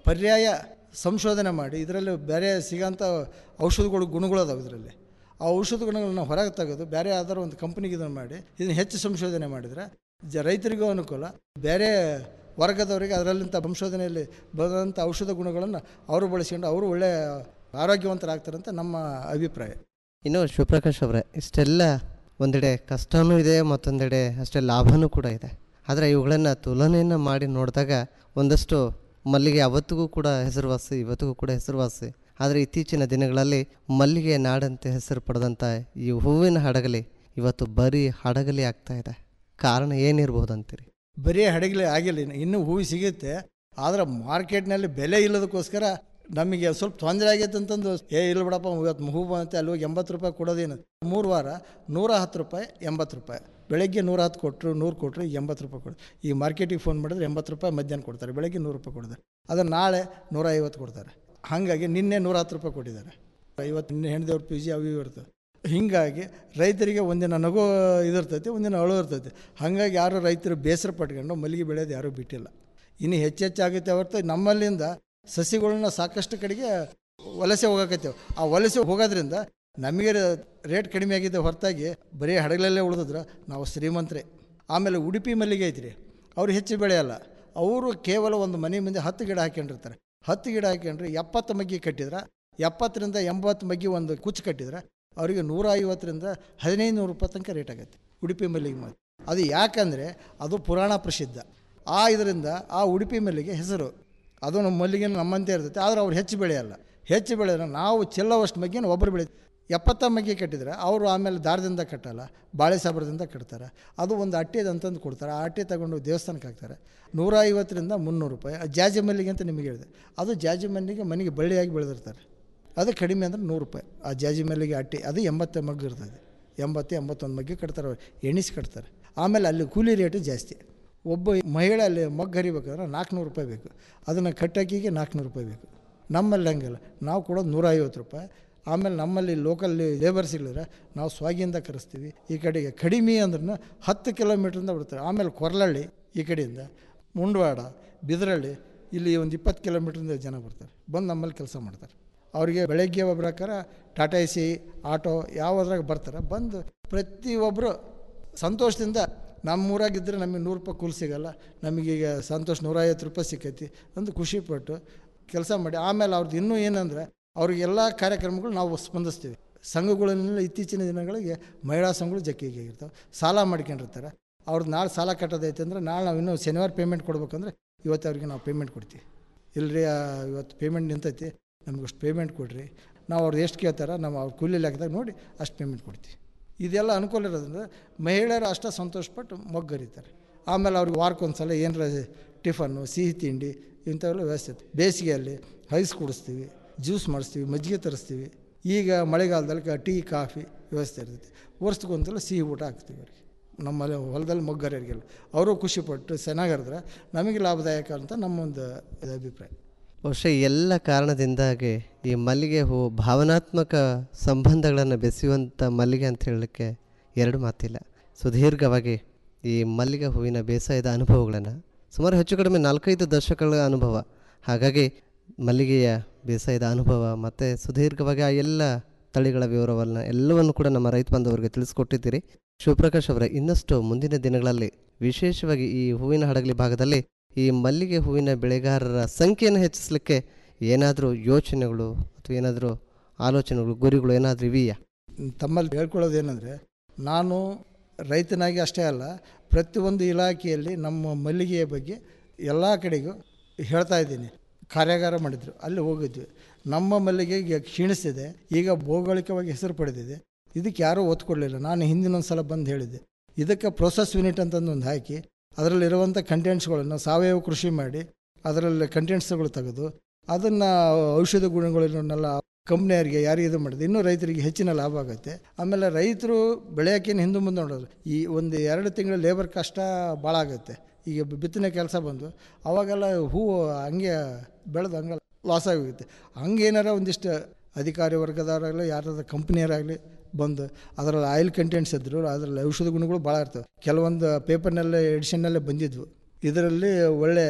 ಪರ್ಯಾಯ ಸಂಶೋಧನೆ ಮಾಡಿ ಇದರಲ್ಲಿ ಬೇರೆ ಸಿಗೋಂಥ ಔಷಧಗಳು ಗುಣಗಳು ಅದಾವೆ ಇದರಲ್ಲಿ ಆ ಔಷಧ ಗುಣಗಳನ್ನ ಹೊರಗೆ ತೆಗೆದು ಬೇರೆ ಯಾವ್ದಾದ್ರು ಒಂದು ಕಂಪ್ನಿಗೆ ಇದನ್ನು ಮಾಡಿ ಇದನ್ನು ಹೆಚ್ಚು ಸಂಶೋಧನೆ ಮಾಡಿದರೆ ಜ ರೈತರಿಗೂ ಅನುಕೂಲ ಬೇರೆ ವರ್ಗದವರಿಗೆ ಅದರಲ್ಲಿಂಥ ಸಂಶೋಧನೆಯಲ್ಲಿ ಬರೋಂಥ ಔಷಧ ಗುಣಗಳನ್ನು ಅವರು ಬಳಸ್ಕೊಂಡು ಅವರು ಒಳ್ಳೆಯ ಆರೋಗ್ಯವಂತರಾಗ್ತಾರೆ ಅಂತ ನಮ್ಮ ಅಭಿಪ್ರಾಯ ಇನ್ನು ಶಿವಪ್ರಕಾಶ್ ಅವರೇ ಇಷ್ಟೆಲ್ಲ ಒಂದೆಡೆ ಕಷ್ಟನೂ ಇದೆ ಮತ್ತೊಂದೆಡೆ ಅಷ್ಟೇ ಲಾಭನೂ ಕೂಡ ಇದೆ ಆದರೆ ಇವುಗಳನ್ನು ತುಲನೆಯನ್ನು ಮಾಡಿ ನೋಡಿದಾಗ ಒಂದಷ್ಟು ಮಲ್ಲಿಗೆ ಅವತ್ತಿಗೂ ಕೂಡ ಹೆಸರುವಾಸಿ ಇವತ್ತಿಗೂ ಕೂಡ ಹೆಸರುವಾಸಿ ಆದರೆ ಇತ್ತೀಚಿನ ದಿನಗಳಲ್ಲಿ ಮಲ್ಲಿಗೆ ನಾಡಂತೆ ಹೆಸರು ಪಡೆದಂಥ ಈ ಹೂವಿನ ಹಡಗಲಿ ಇವತ್ತು ಬರೀ ಹಡಗಲಿ ಆಗ್ತಾ ಇದೆ ಕಾರಣ ಏನಿರ್ಬೋದಂತೀರಿ ಬರೀ ಹಡಗಲಿ ಆಗಿಲ್ಲ ಇನ್ನು ಇನ್ನೂ ಹೂವು ಸಿಗುತ್ತೆ ಆದರೆ ಮಾರ್ಕೆಟ್ನಲ್ಲಿ ಬೆಲೆ ಇಲ್ಲದಕ್ಕೋಸ್ಕರ ನಮಗೆ ಸ್ವಲ್ಪ ತೊಂದರೆ ಆಗೈತೆ ಅಂತಂದು ಏ ಇಲ್ಲ ಬಿಡಪ್ಪ ಇವತ್ತು ಹೂ ಬಂತೆ ಅಲ್ಲಿ ಹೋಗಿ ಎಂಬತ್ತು ರೂಪಾಯಿ ಕೊಡೋದೇನು ಮೂರು ವಾರ ನೂರ ಹತ್ತು ರೂಪಾಯಿ ಎಂಬತ್ತು ರೂಪಾಯಿ ಬೆಳಗ್ಗೆ ನೂರ ಹತ್ತು ಕೊಟ್ಟರು ನೂರು ಕೊಟ್ಟರು ಎಂಬತ್ತು ರೂಪಾಯಿ ಕೊಡು ಈ ಮಾರ್ಕೆಟಿಗೆ ಫೋನ್ ಮಾಡಿದ್ರೆ ಎಂಬತ್ತು ರೂಪಾಯಿ ಮಧ್ಯಾಹ್ನ ಕೊಡ್ತಾರೆ ಬೆಳಗ್ಗೆ ನೂರು ರೂಪಾಯಿ ಕೊಡ್ತಾರೆ ಅದನ್ನು ನಾಳೆ ನೂರ ಐವತ್ತು ಕೊಡ್ತಾರೆ ಹಾಗಾಗಿ ನಿನ್ನೆ ನೂರ ಹತ್ತು ರೂಪಾಯಿ ಕೊಟ್ಟಿದ್ದಾರೆ ಐವತ್ತು ನಿನ್ನೆ ಹೆಣ್ದೇವ್ರ ಪಿ ಜಿ ಅವು ಇವು ಇರ್ತವೆ ಹೀಗಾಗಿ ರೈತರಿಗೆ ಒಂದಿನ ನಗು ಇದಿರ್ತೈತಿ ಒಂದಿನ ಅಳು ಇರ್ತೈತಿ ಹಾಗಾಗಿ ಯಾರು ರೈತರು ಬೇಸರ ಪಟ್ಕೊಂಡು ಮಲ್ಲಿಗೆ ಬೆಳೆಯೋದು ಯಾರೂ ಬಿಟ್ಟಿಲ್ಲ ಇನ್ನು ಹೆಚ್ಚೆಚ್ಚಾಗುತ್ತೆ ಹೊರತು ನಮ್ಮಲ್ಲಿಂದ ಸಸಿಗಳನ್ನ ಸಾಕಷ್ಟು ಕಡೆಗೆ ವಲಸೆ ಹೋಗಕತ್ತೇವೆ ಆ ವಲಸೆ ಹೋಗೋದ್ರಿಂದ ನಮಗೆ ರೇಟ್ ಕಡಿಮೆ ಆಗಿದೆ ಹೊರತಾಗಿ ಬರೀ ಹಡಗಲಲ್ಲೇ ಉಳಿದಿದ್ರೆ ನಾವು ಶ್ರೀಮಂತರೇ ಆಮೇಲೆ ಉಡುಪಿ ಮಲ್ಲಿಗೆ ಐತ್ರಿ ಅವ್ರು ಹೆಚ್ಚು ಬೆಳೆಯಲ್ಲ ಅವರು ಕೇವಲ ಒಂದು ಮನೆ ಮುಂದೆ ಹತ್ತು ಗಿಡ ಹಾಕ್ಕೊಂಡಿರ್ತಾರೆ ಹತ್ತು ಗಿಡ ಹಾಕ್ಕೊಂಡ್ರೆ ಎಪ್ಪತ್ತು ಮಗ್ಗಿ ಕಟ್ಟಿದ್ರೆ ಎಪ್ಪತ್ತರಿಂದ ಎಂಬತ್ತು ಮಗ್ಗಿ ಒಂದು ಕುಚ್ಚು ಕಟ್ಟಿದ್ರೆ ಅವರಿಗೆ ನೂರ ಐವತ್ತರಿಂದ ಹದಿನೈದು ನೂರು ರೂಪಾಯಿ ತನಕ ರೇಟ್ ಆಗುತ್ತೆ ಉಡುಪಿ ಮಲ್ಲಿಗೆ ಮಾತ್ರ ಅದು ಯಾಕಂದರೆ ಅದು ಪುರಾಣ ಪ್ರಸಿದ್ಧ ಆ ಇದರಿಂದ ಆ ಉಡುಪಿ ಮಲ್ಲಿಗೆ ಹೆಸರು ಅದು ನಮ್ಮ ಮಲ್ಲಿಗೆ ನಮ್ಮಂತೆ ಇರ್ತೈತೆ ಆದರೆ ಅವ್ರು ಹೆಚ್ಚು ಬೆಳೆಯಲ್ಲ ಹೆಚ್ಚು ಬೆಳೆದ್ರೆ ನಾವು ಚೆಲ್ಲವಷ್ಟು ಮಗ್ಗಿನ ಒಬ್ಬರು ಬೆಳೆ ಎಪ್ಪತ್ತ ಮಗ್ಗಿ ಕಟ್ಟಿದ್ರೆ ಅವರು ಆಮೇಲೆ ದಾರದಿಂದ ಕಟ್ಟಲ್ಲ ಬಾಳೆ ಸಾಬ್ರದಿಂದ ಕಟ್ತಾರೆ ಅದು ಒಂದು ಅಟ್ಟೆದು ಅಂತಂದು ಕೊಡ್ತಾರೆ ಆ ಅಟ್ಟೆ ತಗೊಂಡು ದೇವಸ್ಥಾನಕ್ಕೆ ಹಾಕ್ತಾರೆ ನೂರ ಐವತ್ತರಿಂದ ಮುನ್ನೂರು ರೂಪಾಯಿ ಆ ಜಾಜಿ ಮಲ್ಲಿಗೆ ಅಂತ ನಿಮಗೆ ಹೇಳಿದೆ ಅದು ಜಾಜಿ ಮಲ್ಲಿಗೆ ಮನೆಗೆ ಬಳ್ಳಿಯಾಗಿ ಬೆಳೆದಿರ್ತಾರೆ ಅದು ಕಡಿಮೆ ಅಂದ್ರೆ ನೂರು ರೂಪಾಯಿ ಆ ಜಾಜಿ ಮಲ್ಲಿಗೆ ಅಟ್ಟಿ ಅದು ಎಂಬತ್ತು ಮಗ್ಗು ಇರ್ತದೆ ಎಂಬತ್ತು ಎಂಬತ್ತೊಂದು ಮಗ್ಗಿ ಕಟ್ತಾರೆ ಅವ್ರು ಎಣಿಸಿ ಕಟ್ತಾರೆ ಆಮೇಲೆ ಅಲ್ಲಿ ಕೂಲಿ ರೇಟು ಜಾಸ್ತಿ ಒಬ್ಬ ಮಹಿಳೆ ಅಲ್ಲಿ ಮಗ್ಗು ಹರಿಬೇಕಂದ್ರೆ ನಾಲ್ಕುನೂರು ರೂಪಾಯಿ ಬೇಕು ಅದನ್ನು ಕಟ್ಟೋಕಿಗೆ ನಾಲ್ಕುನೂರು ರೂಪಾಯಿ ಬೇಕು ನಮ್ಮಲ್ಲಿ ಹಂಗಿಲ್ಲ ನಾವು ಕೊಡೋದು ನೂರ ಐವತ್ತು ರೂಪಾಯಿ ಆಮೇಲೆ ನಮ್ಮಲ್ಲಿ ಲೋಕಲ್ ಲೇಬರ್ಸ್ ಇಲ್ಲದ್ರೆ ನಾವು ಸ್ವಾಗಿಂದ ಕರೆಸ್ತೀವಿ ಈ ಕಡೆಗೆ ಕಡಿಮೆ ಅಂದ್ರೂ ಹತ್ತು ಕಿಲೋಮೀಟ್ರಿಂದ ಬಿಡ್ತಾರೆ ಆಮೇಲೆ ಕೊರ್ಲಳ್ಳಿ ಈ ಕಡೆಯಿಂದ ಮುಂಡವಾಡ ಬಿದರಳ್ಳಿ ಇಲ್ಲಿ ಒಂದು ಇಪ್ಪತ್ತು ಕಿಲೋಮೀಟ್ರಿಂದ ಜನ ಬರ್ತಾರೆ ಬಂದು ನಮ್ಮಲ್ಲಿ ಕೆಲಸ ಮಾಡ್ತಾರೆ ಅವರಿಗೆ ಬೆಳಗ್ಗೆ ಒಬ್ಬರಕ್ಕಾರ ಟಾಟಾ ಎ ಸಿ ಆಟೋ ಯಾವುದ್ರಾಗ ಬರ್ತಾರೆ ಬಂದು ಪ್ರತಿಯೊಬ್ಬರು ಸಂತೋಷದಿಂದ ನಮ್ಮೂರಾಗಿದ್ದರೆ ನಮಗೆ ನೂರು ರೂಪಾಯಿ ಕೂಲಿ ಸಿಗಲ್ಲ ನಮಗೀಗ ಸಂತೋಷ ನೂರೈವತ್ತು ರೂಪಾಯಿ ಸಿಕ್ಕೈತಿ ಅಂತ ಖುಷಿಪಟ್ಟು ಕೆಲಸ ಮಾಡಿ ಆಮೇಲೆ ಅವ್ರದ್ದು ಇನ್ನೂ ಏನಂದರೆ ಅವ್ರಿಗೆಲ್ಲ ಕಾರ್ಯಕ್ರಮಗಳು ನಾವು ಸ್ಪಂದಿಸ್ತೀವಿ ಸಂಘಗಳನ್ನೆಲ್ಲ ಇತ್ತೀಚಿನ ದಿನಗಳಿಗೆ ಮಹಿಳಾ ಸಂಘಗಳು ಜಕ್ಕಿಗೆ ಇರ್ತಾವೆ ಸಾಲ ಮಾಡ್ಕೊಂಡಿರ್ತಾರೆ ಅವ್ರದ್ದು ನಾಳೆ ಸಾಲ ಕಟ್ಟೋದೈತೆ ಅಂದರೆ ನಾಳೆ ನಾವು ಇನ್ನೂ ಶನಿವಾರ ಪೇಮೆಂಟ್ ಕೊಡ್ಬೇಕಂದ್ರೆ ಇವತ್ತು ಅವ್ರಿಗೆ ನಾವು ಪೇಮೆಂಟ್ ಕೊಡ್ತೀವಿ ಇಲ್ಲರಿ ಇವತ್ತು ಪೇಮೆಂಟ್ ನಿಂತೈತಿ ನಮ್ಗೆ ಅಷ್ಟು ಪೇಮೆಂಟ್ ಕೊಡಿರಿ ನಾವು ಅವ್ರು ಎಷ್ಟು ಕೇಳ್ತಾರ ನಾವು ಅವ್ರ ಕೂಲಿ ಲೆಕ್ಕದಾಗ ನೋಡಿ ಅಷ್ಟು ಪೇಮೆಂಟ್ ಕೊಡ್ತೀವಿ ಇದೆಲ್ಲ ಅನುಕೂಲ ಇರೋದ್ರಿಂದ ಮಹಿಳೆಯರು ಅಷ್ಟೇ ಸಂತೋಷಪಟ್ಟು ಮೊಗ್ಗರಿತಾರೆ ಆಮೇಲೆ ಅವ್ರಿಗೆ ವಾರಕ್ಕೊಂದು ಸಲ ಏನಾರ ಟಿಫನ್ನು ಸಿಹಿ ತಿಂಡಿ ಇಂಥವೆಲ್ಲ ವ್ಯವಸ್ಥೆ ಇತ್ತು ಬೇಸಿಗೆಯಲ್ಲಿ ಐಸ್ ಕುಡಿಸ್ತೀವಿ ಜ್ಯೂಸ್ ಮಾಡಿಸ್ತೀವಿ ಮಜ್ಜಿಗೆ ತರಿಸ್ತೀವಿ ಈಗ ಮಳೆಗಾಲದಲ್ಲಿ ಕ- ಟೀ ಕಾಫಿ ವ್ಯವಸ್ಥೆ ಇರ್ತೈತಿ ವರ್ಷಕ್ಕೊಂದ್ಸಲ ಸಿಹಿ ಊಟ ಹಾಕ್ತೀವಿ ಅವ್ರಿಗೆ ನಮ್ಮಲ್ಲಿ ಹೊಲದಲ್ಲಿ ಮೊಗ್ಗರಿಗೆಲ್ಲ ಅವರು ಖುಷಿಪಟ್ಟು ಚೆನ್ನಾಗಿರಿದ್ರೆ ನಮಗೆ ಲಾಭದಾಯಕ ಅಂತ ನಮ್ಮೊಂದು ಇದು ಅಭಿಪ್ರಾಯ ಬಹುಶಃ ಈ ಎಲ್ಲ ಕಾರಣದಿಂದಾಗಿ ಈ ಮಲ್ಲಿಗೆ ಹೂ ಭಾವನಾತ್ಮಕ ಸಂಬಂಧಗಳನ್ನು ಬೆಸೆಯುವಂಥ ಮಲ್ಲಿಗೆ ಅಂತ ಹೇಳಲಿಕ್ಕೆ ಎರಡು ಮಾತಿಲ್ಲ ಸುದೀರ್ಘವಾಗಿ ಈ ಮಲ್ಲಿಗೆ ಹೂವಿನ ಬೇಸಾಯದ ಅನುಭವಗಳನ್ನು ಸುಮಾರು ಹೆಚ್ಚು ಕಡಿಮೆ ನಾಲ್ಕೈದು ದಶಕಗಳ ಅನುಭವ ಹಾಗಾಗಿ ಮಲ್ಲಿಗೆಯ ಬೇಸಾಯದ ಅನುಭವ ಮತ್ತು ಸುದೀರ್ಘವಾಗಿ ಆ ಎಲ್ಲ ತಳಿಗಳ ವಿವರವನ್ನು ಎಲ್ಲವನ್ನು ಕೂಡ ನಮ್ಮ ರೈತ ಬಾಂಧವರಿಗೆ ತಿಳಿಸ್ಕೊಟ್ಟಿದ್ದೀರಿ ಶಿವಪ್ರಕಾಶ್ ಅವರೇ ಇನ್ನಷ್ಟು ಮುಂದಿನ ದಿನಗಳಲ್ಲಿ ವಿಶೇಷವಾಗಿ ಈ ಹೂವಿನ ಹಡಗಲಿ ಭಾಗದಲ್ಲಿ ಈ ಮಲ್ಲಿಗೆ ಹೂವಿನ ಬೆಳೆಗಾರರ ಸಂಖ್ಯೆಯನ್ನು ಹೆಚ್ಚಿಸಲಿಕ್ಕೆ ಏನಾದರೂ ಯೋಚನೆಗಳು ಅಥವಾ ಏನಾದರೂ ಆಲೋಚನೆಗಳು ಗುರಿಗಳು ಏನಾದರೂ ಇವೆಯಾ ತಮ್ಮಲ್ಲಿ ಹೇಳ್ಕೊಳ್ಳೋದೇನೆಂದರೆ ನಾನು ರೈತನಾಗಿ ಅಷ್ಟೇ ಅಲ್ಲ ಪ್ರತಿಯೊಂದು ಇಲಾಖೆಯಲ್ಲಿ ನಮ್ಮ ಮಲ್ಲಿಗೆಯ ಬಗ್ಗೆ ಎಲ್ಲ ಕಡೆಗೂ ಹೇಳ್ತಾ ಇದ್ದೀನಿ ಕಾರ್ಯಾಗಾರ ಮಾಡಿದ್ರು ಅಲ್ಲಿ ಹೋಗಿದ್ವಿ ನಮ್ಮ ಮಲ್ಲಿಗೆ ಈಗ ಕ್ಷೀಣಿಸ್ತಿದೆ ಈಗ ಭೌಗೋಳಿಕವಾಗಿ ಹೆಸರು ಪಡೆದಿದೆ ಇದಕ್ಕೆ ಯಾರೂ ಒತ್ತು ಕೊಡಲಿಲ್ಲ ನಾನು ಹಿಂದಿನೊಂದು ಸಲ ಬಂದು ಹೇಳಿದ್ದೆ ಇದಕ್ಕೆ ಪ್ರೊಸೆಸ್ ಯೂನಿಟ್ ಅಂತಂದು ಒಂದು ಹಾಕಿ ಅದರಲ್ಲಿರುವಂಥ ಕಂಟೆಂಟ್ಸ್ಗಳನ್ನು ಸಾವಯವ ಕೃಷಿ ಮಾಡಿ ಅದರಲ್ಲಿ ಕಂಟೆಂಟ್ಸ್ಗಳು ತೆಗೆದು ಅದನ್ನು ಔಷಧ ಗುಣಗಳನ್ನೆಲ್ಲ ಕಂಪ್ನಿಯವರಿಗೆ ಯಾರಿಗೆ ಇದು ಮಾಡಿದೆ ಇನ್ನೂ ರೈತರಿಗೆ ಹೆಚ್ಚಿನ ಲಾಭ ಆಗುತ್ತೆ ಆಮೇಲೆ ರೈತರು ಬೆಳೆಯೋಕ್ಕೇನು ಹಿಂದೆ ಮುಂದೆ ನೋಡೋದು ಈ ಒಂದು ಎರಡು ತಿಂಗಳ ಲೇಬರ್ ಕಷ್ಟ ಭಾಳ ಆಗುತ್ತೆ ಈಗ ಬಿತ್ತನೆ ಕೆಲಸ ಬಂದು ಅವಾಗೆಲ್ಲ ಹೂವು ಹಂಗೆ ಬೆಳೆದು ಹಂಗೆ ಲಾಸ್ ಆಗೋಗುತ್ತೆ ಹಂಗೇನಾರ ಒಂದಿಷ್ಟು ಅಧಿಕಾರಿ ವರ್ಗದವರಾಗಲಿ ಯಾರಾದ್ರೂ ಕಂಪ್ನಿಯರಾಗಲಿ ಬಂದು ಅದರಲ್ಲಿ ಆಯಿಲ್ ಕಂಟೆಂಟ್ಸ್ ಇದ್ದರು ಅದರಲ್ಲಿ ಔಷಧ ಗುಣಗಳು ಭಾಳ ಇರ್ತವೆ ಕೆಲವೊಂದು ಪೇಪರ್ನಲ್ಲೇ ಎಡಿಷನ್ನಲ್ಲೇ ಬಂದಿದ್ವು ಇದರಲ್ಲಿ ಒಳ್ಳೆ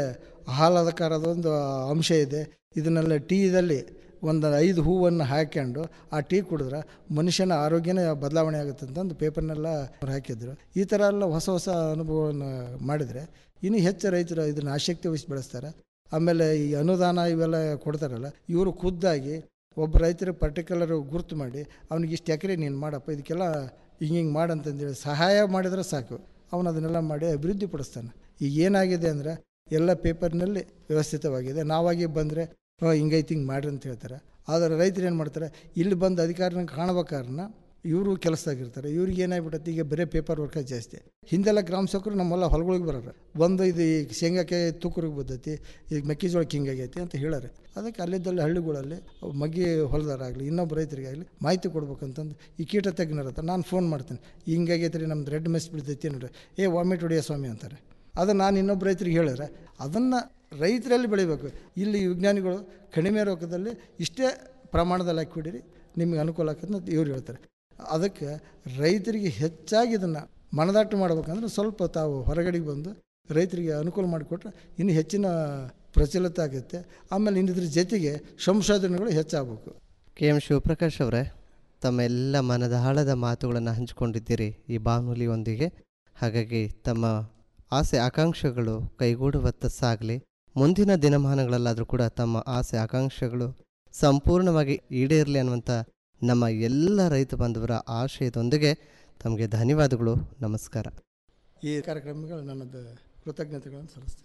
ಆಹ್ಲಾದಕರದ ಒಂದು ಅಂಶ ಇದೆ ಇದನ್ನೆಲ್ಲ ಟೀದಲ್ಲಿ ಒಂದು ಐದು ಹೂವನ್ನು ಹಾಕ್ಕೊಂಡು ಆ ಟೀ ಕುಡಿದ್ರೆ ಮನುಷ್ಯನ ಆರೋಗ್ಯನೇ ಬದಲಾವಣೆ ಆಗುತ್ತೆ ಅಂತ ಒಂದು ಪೇಪರ್ನೆಲ್ಲ ಅವ್ರು ಹಾಕಿದ್ರು ಈ ಥರ ಎಲ್ಲ ಹೊಸ ಹೊಸ ಅನುಭವವನ್ನು ಮಾಡಿದರೆ ಇನ್ನೂ ಹೆಚ್ಚು ರೈತರು ಇದನ್ನು ಆಸಕ್ತಿ ವಹಿಸಿ ಬೆಳೆಸ್ತಾರೆ ಆಮೇಲೆ ಈ ಅನುದಾನ ಇವೆಲ್ಲ ಕೊಡ್ತಾರಲ್ಲ ಇವರು ಖುದ್ದಾಗಿ ಒಬ್ಬ ರೈತರಿಗೆ ಪರ್ಟಿಕ್ಯುಲರ್ ಗುರುತು ಮಾಡಿ ಅವ್ನಿಗೆ ಇಷ್ಟು ಎಕರೆ ನೀನು ಮಾಡಪ್ಪ ಇದಕ್ಕೆಲ್ಲ ಹಿಂಗೆ ಹಿಂಗೆ ಮಾಡಂತಂದೇಳಿ ಸಹಾಯ ಮಾಡಿದ್ರೆ ಸಾಕು ಅವನು ಅದನ್ನೆಲ್ಲ ಮಾಡಿ ಅಭಿವೃದ್ಧಿ ಪಡಿಸ್ತಾನೆ ಈಗ ಏನಾಗಿದೆ ಅಂದರೆ ಎಲ್ಲ ಪೇಪರ್ನಲ್ಲಿ ವ್ಯವಸ್ಥಿತವಾಗಿದೆ ನಾವಾಗಿ ಬಂದರೆ ಹಿಂಗೈತಿ ಹಿಂಗೆ ಮಾಡ್ರಿ ಅಂತ ಹೇಳ್ತಾರೆ ಆದರೆ ರೈತರು ಏನು ಮಾಡ್ತಾರೆ ಇಲ್ಲಿ ಬಂದು ಅಧಿಕಾರಿನ ಕಾಣ್ಬೇಕಾರನ್ನ ಇವರು ಕೆಲಸದಾಗಿರ್ತಾರೆ ಇವ್ರಿಗೆ ಏನಾಗ್ಬಿಟ್ಟೈತೆ ಈಗ ಬರೀ ಪೇಪರ್ ವರ್ಕ ಜಾಸ್ತಿ ಹಿಂದೆಲ್ಲ ಗ್ರಾಮ ಸೇವಕರು ನಮ್ಮೆಲ್ಲ ಹೊಲಗಳಿಗೆ ಬರೋರು ಬಂದು ಇದು ಈ ಶೇಂಗಾಕ್ಕೆ ತೂಕರಿಗೆ ಬದ್ದೈತಿ ಈಗ ಮೆಕ್ಕೆಜೋಳಕ್ಕೆ ಹಿಂಗಾಗೈತಿ ಅಂತ ಹೇಳಾರೆ ಅದಕ್ಕೆ ಅಲ್ಲಿದ್ದಲ್ಲಿ ಹಳ್ಳಿಗಳಲ್ಲಿ ಮಗ್ಗಿ ಹೊಲದಾರಾಗಲಿ ಇನ್ನೊಬ್ಬ ರೈತರಿಗಾಗಲಿ ಮಾಹಿತಿ ಕೊಡ್ಬೇಕಂತಂದು ಈ ಕೀಟ ತಜ್ಞರ ಹತ್ರ ನಾನು ಫೋನ್ ಮಾಡ್ತೀನಿ ಹಿಂಗಾಗೈತೆ ರೀ ನಮ್ದು ರೆಡ್ ಮೆಸ್ ಬಿಡ್ತೈತಿ ನೋಡ್ರಿ ಏ ವಾಮಿಟ್ ಹೊಡಿಯೋ ಸ್ವಾಮಿ ಅಂತಾರೆ ಅದು ನಾನು ಇನ್ನೊಬ್ಬ ರೈತರಿಗೆ ಹೇಳಿದ್ರೆ ಅದನ್ನು ರೈತರಲ್ಲಿ ಬೆಳಿಬೇಕು ಇಲ್ಲಿ ವಿಜ್ಞಾನಿಗಳು ಕಡಿಮೆ ರೋಗದಲ್ಲಿ ಇಷ್ಟೇ ಪ್ರಮಾಣದಲ್ಲಿ ಹಾಕಿಬಿಡಿರಿ ನಿಮಗೆ ಅನುಕೂಲ ಆಕತ್ತೆ ಅಂತ ಇವ್ರು ಹೇಳ್ತಾರೆ ಅದಕ್ಕೆ ರೈತರಿಗೆ ಹೆಚ್ಚಾಗಿ ಇದನ್ನು ಮನದಾಟ ಮಾಡ್ಬೇಕಂದ್ರೆ ಸ್ವಲ್ಪ ತಾವು ಹೊರಗಡೆಗೆ ಬಂದು ರೈತರಿಗೆ ಅನುಕೂಲ ಮಾಡಿಕೊಟ್ರೆ ಇನ್ನು ಹೆಚ್ಚಿನ ಪ್ರಚಲಿತ ಆಗುತ್ತೆ ಆಮೇಲೆ ಇನ್ನಿದ್ರ ಜೊತೆಗೆ ಸಂಶೋಧನೆಗಳು ಹೆಚ್ಚಾಗಬೇಕು ಕೆ ಎಂ ಶಿವಪ್ರಕಾಶ್ ಅವರೇ ತಮ್ಮ ಎಲ್ಲ ಮನದ ಆಳದ ಮಾತುಗಳನ್ನು ಹಂಚಿಕೊಂಡಿದ್ದೀರಿ ಈ ಬಾನುಲಿಯೊಂದಿಗೆ ಹಾಗಾಗಿ ತಮ್ಮ ಆಸೆ ಆಕಾಂಕ್ಷೆಗಳು ಕೈಗೂಡುವತ್ತ ಸಾಗಲಿ ಮುಂದಿನ ದಿನಮಾನಗಳಲ್ಲಾದರೂ ಕೂಡ ತಮ್ಮ ಆಸೆ ಆಕಾಂಕ್ಷೆಗಳು ಸಂಪೂರ್ಣವಾಗಿ ಈಡೇರಲಿ ಅನ್ನುವಂಥ ನಮ್ಮ ಎಲ್ಲ ರೈತ ಬಾಂಧವರ ಆಶಯದೊಂದಿಗೆ ತಮಗೆ ಧನ್ಯವಾದಗಳು ನಮಸ್ಕಾರ ಈ ಕಾರ್ಯಕ್ರಮಗಳು ನನ್ನದು ಕೃತಜ್ಞತೆಗಳನ್ನು ಸಲ್ಲಿಸ್ತೀನಿ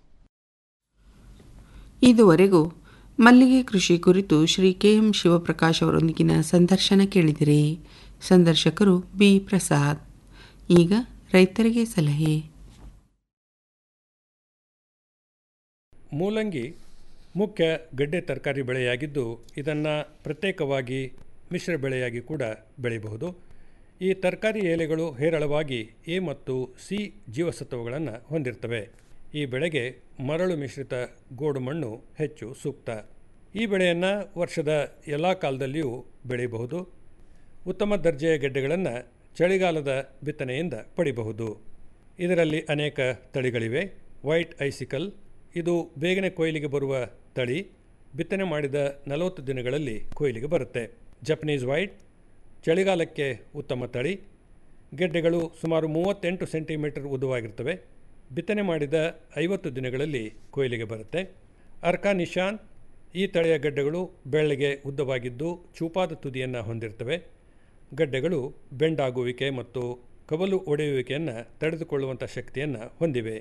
ಇದುವರೆಗೂ ಮಲ್ಲಿಗೆ ಕೃಷಿ ಕುರಿತು ಶ್ರೀ ಕೆ ಎಂ ಶಿವಪ್ರಕಾಶ್ ಅವರೊಂದಿಗಿನ ಸಂದರ್ಶನ ಕೇಳಿದಿರಿ ಸಂದರ್ಶಕರು ಬಿ ಪ್ರಸಾದ್ ಈಗ ರೈತರಿಗೆ ಸಲಹೆ ಮೂಲಂಗಿ ಮುಖ್ಯ ಗಡ್ಡೆ ತರಕಾರಿ ಬೆಳೆಯಾಗಿದ್ದು ಇದನ್ನು ಪ್ರತ್ಯೇಕವಾಗಿ ಮಿಶ್ರ ಬೆಳೆಯಾಗಿ ಕೂಡ ಬೆಳೆಯಬಹುದು ಈ ತರಕಾರಿ ಎಲೆಗಳು ಹೇರಳವಾಗಿ ಎ ಮತ್ತು ಸಿ ಜೀವಸತ್ವಗಳನ್ನು ಹೊಂದಿರ್ತವೆ ಈ ಬೆಳೆಗೆ ಮರಳು ಮಿಶ್ರಿತ ಗೋಡು ಮಣ್ಣು ಹೆಚ್ಚು ಸೂಕ್ತ ಈ ಬೆಳೆಯನ್ನು ವರ್ಷದ ಎಲ್ಲ ಕಾಲದಲ್ಲಿಯೂ ಬೆಳೆಯಬಹುದು ಉತ್ತಮ ದರ್ಜೆಯ ಗೆಡ್ಡೆಗಳನ್ನು ಚಳಿಗಾಲದ ಬಿತ್ತನೆಯಿಂದ ಪಡಿಬಹುದು ಇದರಲ್ಲಿ ಅನೇಕ ತಳಿಗಳಿವೆ ವೈಟ್ ಐಸಿಕಲ್ ಇದು ಬೇಗನೆ ಕೊಯ್ಲಿಗೆ ಬರುವ ತಳಿ ಬಿತ್ತನೆ ಮಾಡಿದ ನಲವತ್ತು ದಿನಗಳಲ್ಲಿ ಕೊಯ್ಲಿಗೆ ಬರುತ್ತೆ ಜಪನೀಸ್ ವೈಟ್ ಚಳಿಗಾಲಕ್ಕೆ ಉತ್ತಮ ತಳಿ ಗೆಡ್ಡೆಗಳು ಸುಮಾರು ಮೂವತ್ತೆಂಟು ಸೆಂಟಿಮೀಟರ್ ಉದ್ದವಾಗಿರ್ತವೆ ಬಿತ್ತನೆ ಮಾಡಿದ ಐವತ್ತು ದಿನಗಳಲ್ಲಿ ಕೊಯ್ಲಿಗೆ ಬರುತ್ತೆ ಅರ್ಕಾ ನಿಶಾಂತ್ ಈ ತಳಿಯ ಗಡ್ಡೆಗಳು ಬೆಳ್ಳಗೆ ಉದ್ದವಾಗಿದ್ದು ಚೂಪಾದ ತುದಿಯನ್ನು ಹೊಂದಿರ್ತವೆ ಗಡ್ಡೆಗಳು ಬೆಂಡಾಗುವಿಕೆ ಮತ್ತು ಕವಲು ಒಡೆಯುವಿಕೆಯನ್ನು ತಡೆದುಕೊಳ್ಳುವಂಥ ಶಕ್ತಿಯನ್ನು ಹೊಂದಿವೆ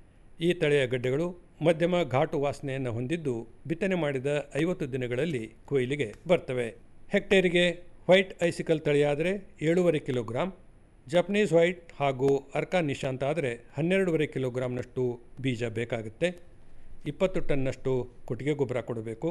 ಈ ತಳಿಯ ಗಡ್ಡೆಗಳು ಮಧ್ಯಮ ಘಾಟು ವಾಸನೆಯನ್ನು ಹೊಂದಿದ್ದು ಬಿತ್ತನೆ ಮಾಡಿದ ಐವತ್ತು ದಿನಗಳಲ್ಲಿ ಕೊಯ್ಲಿಗೆ ಬರ್ತವೆ ಹೆಕ್ಟೇರಿಗೆ ವೈಟ್ ಐಸಿಕಲ್ ತಳಿಯಾದರೆ ಏಳೂವರೆ ಕಿಲೋಗ್ರಾಂ ಜಪನೀಸ್ ವೈಟ್ ಹಾಗೂ ಅರ್ಕಾ ನಿಶಾಂತ್ ಆದರೆ ಹನ್ನೆರಡೂವರೆ ಕಿಲೋಗ್ರಾಂನಷ್ಟು ಬೀಜ ಬೇಕಾಗುತ್ತೆ ಇಪ್ಪತ್ತು ಟನ್ನಷ್ಟು ಕೊಟ್ಟಿಗೆ ಗೊಬ್ಬರ ಕೊಡಬೇಕು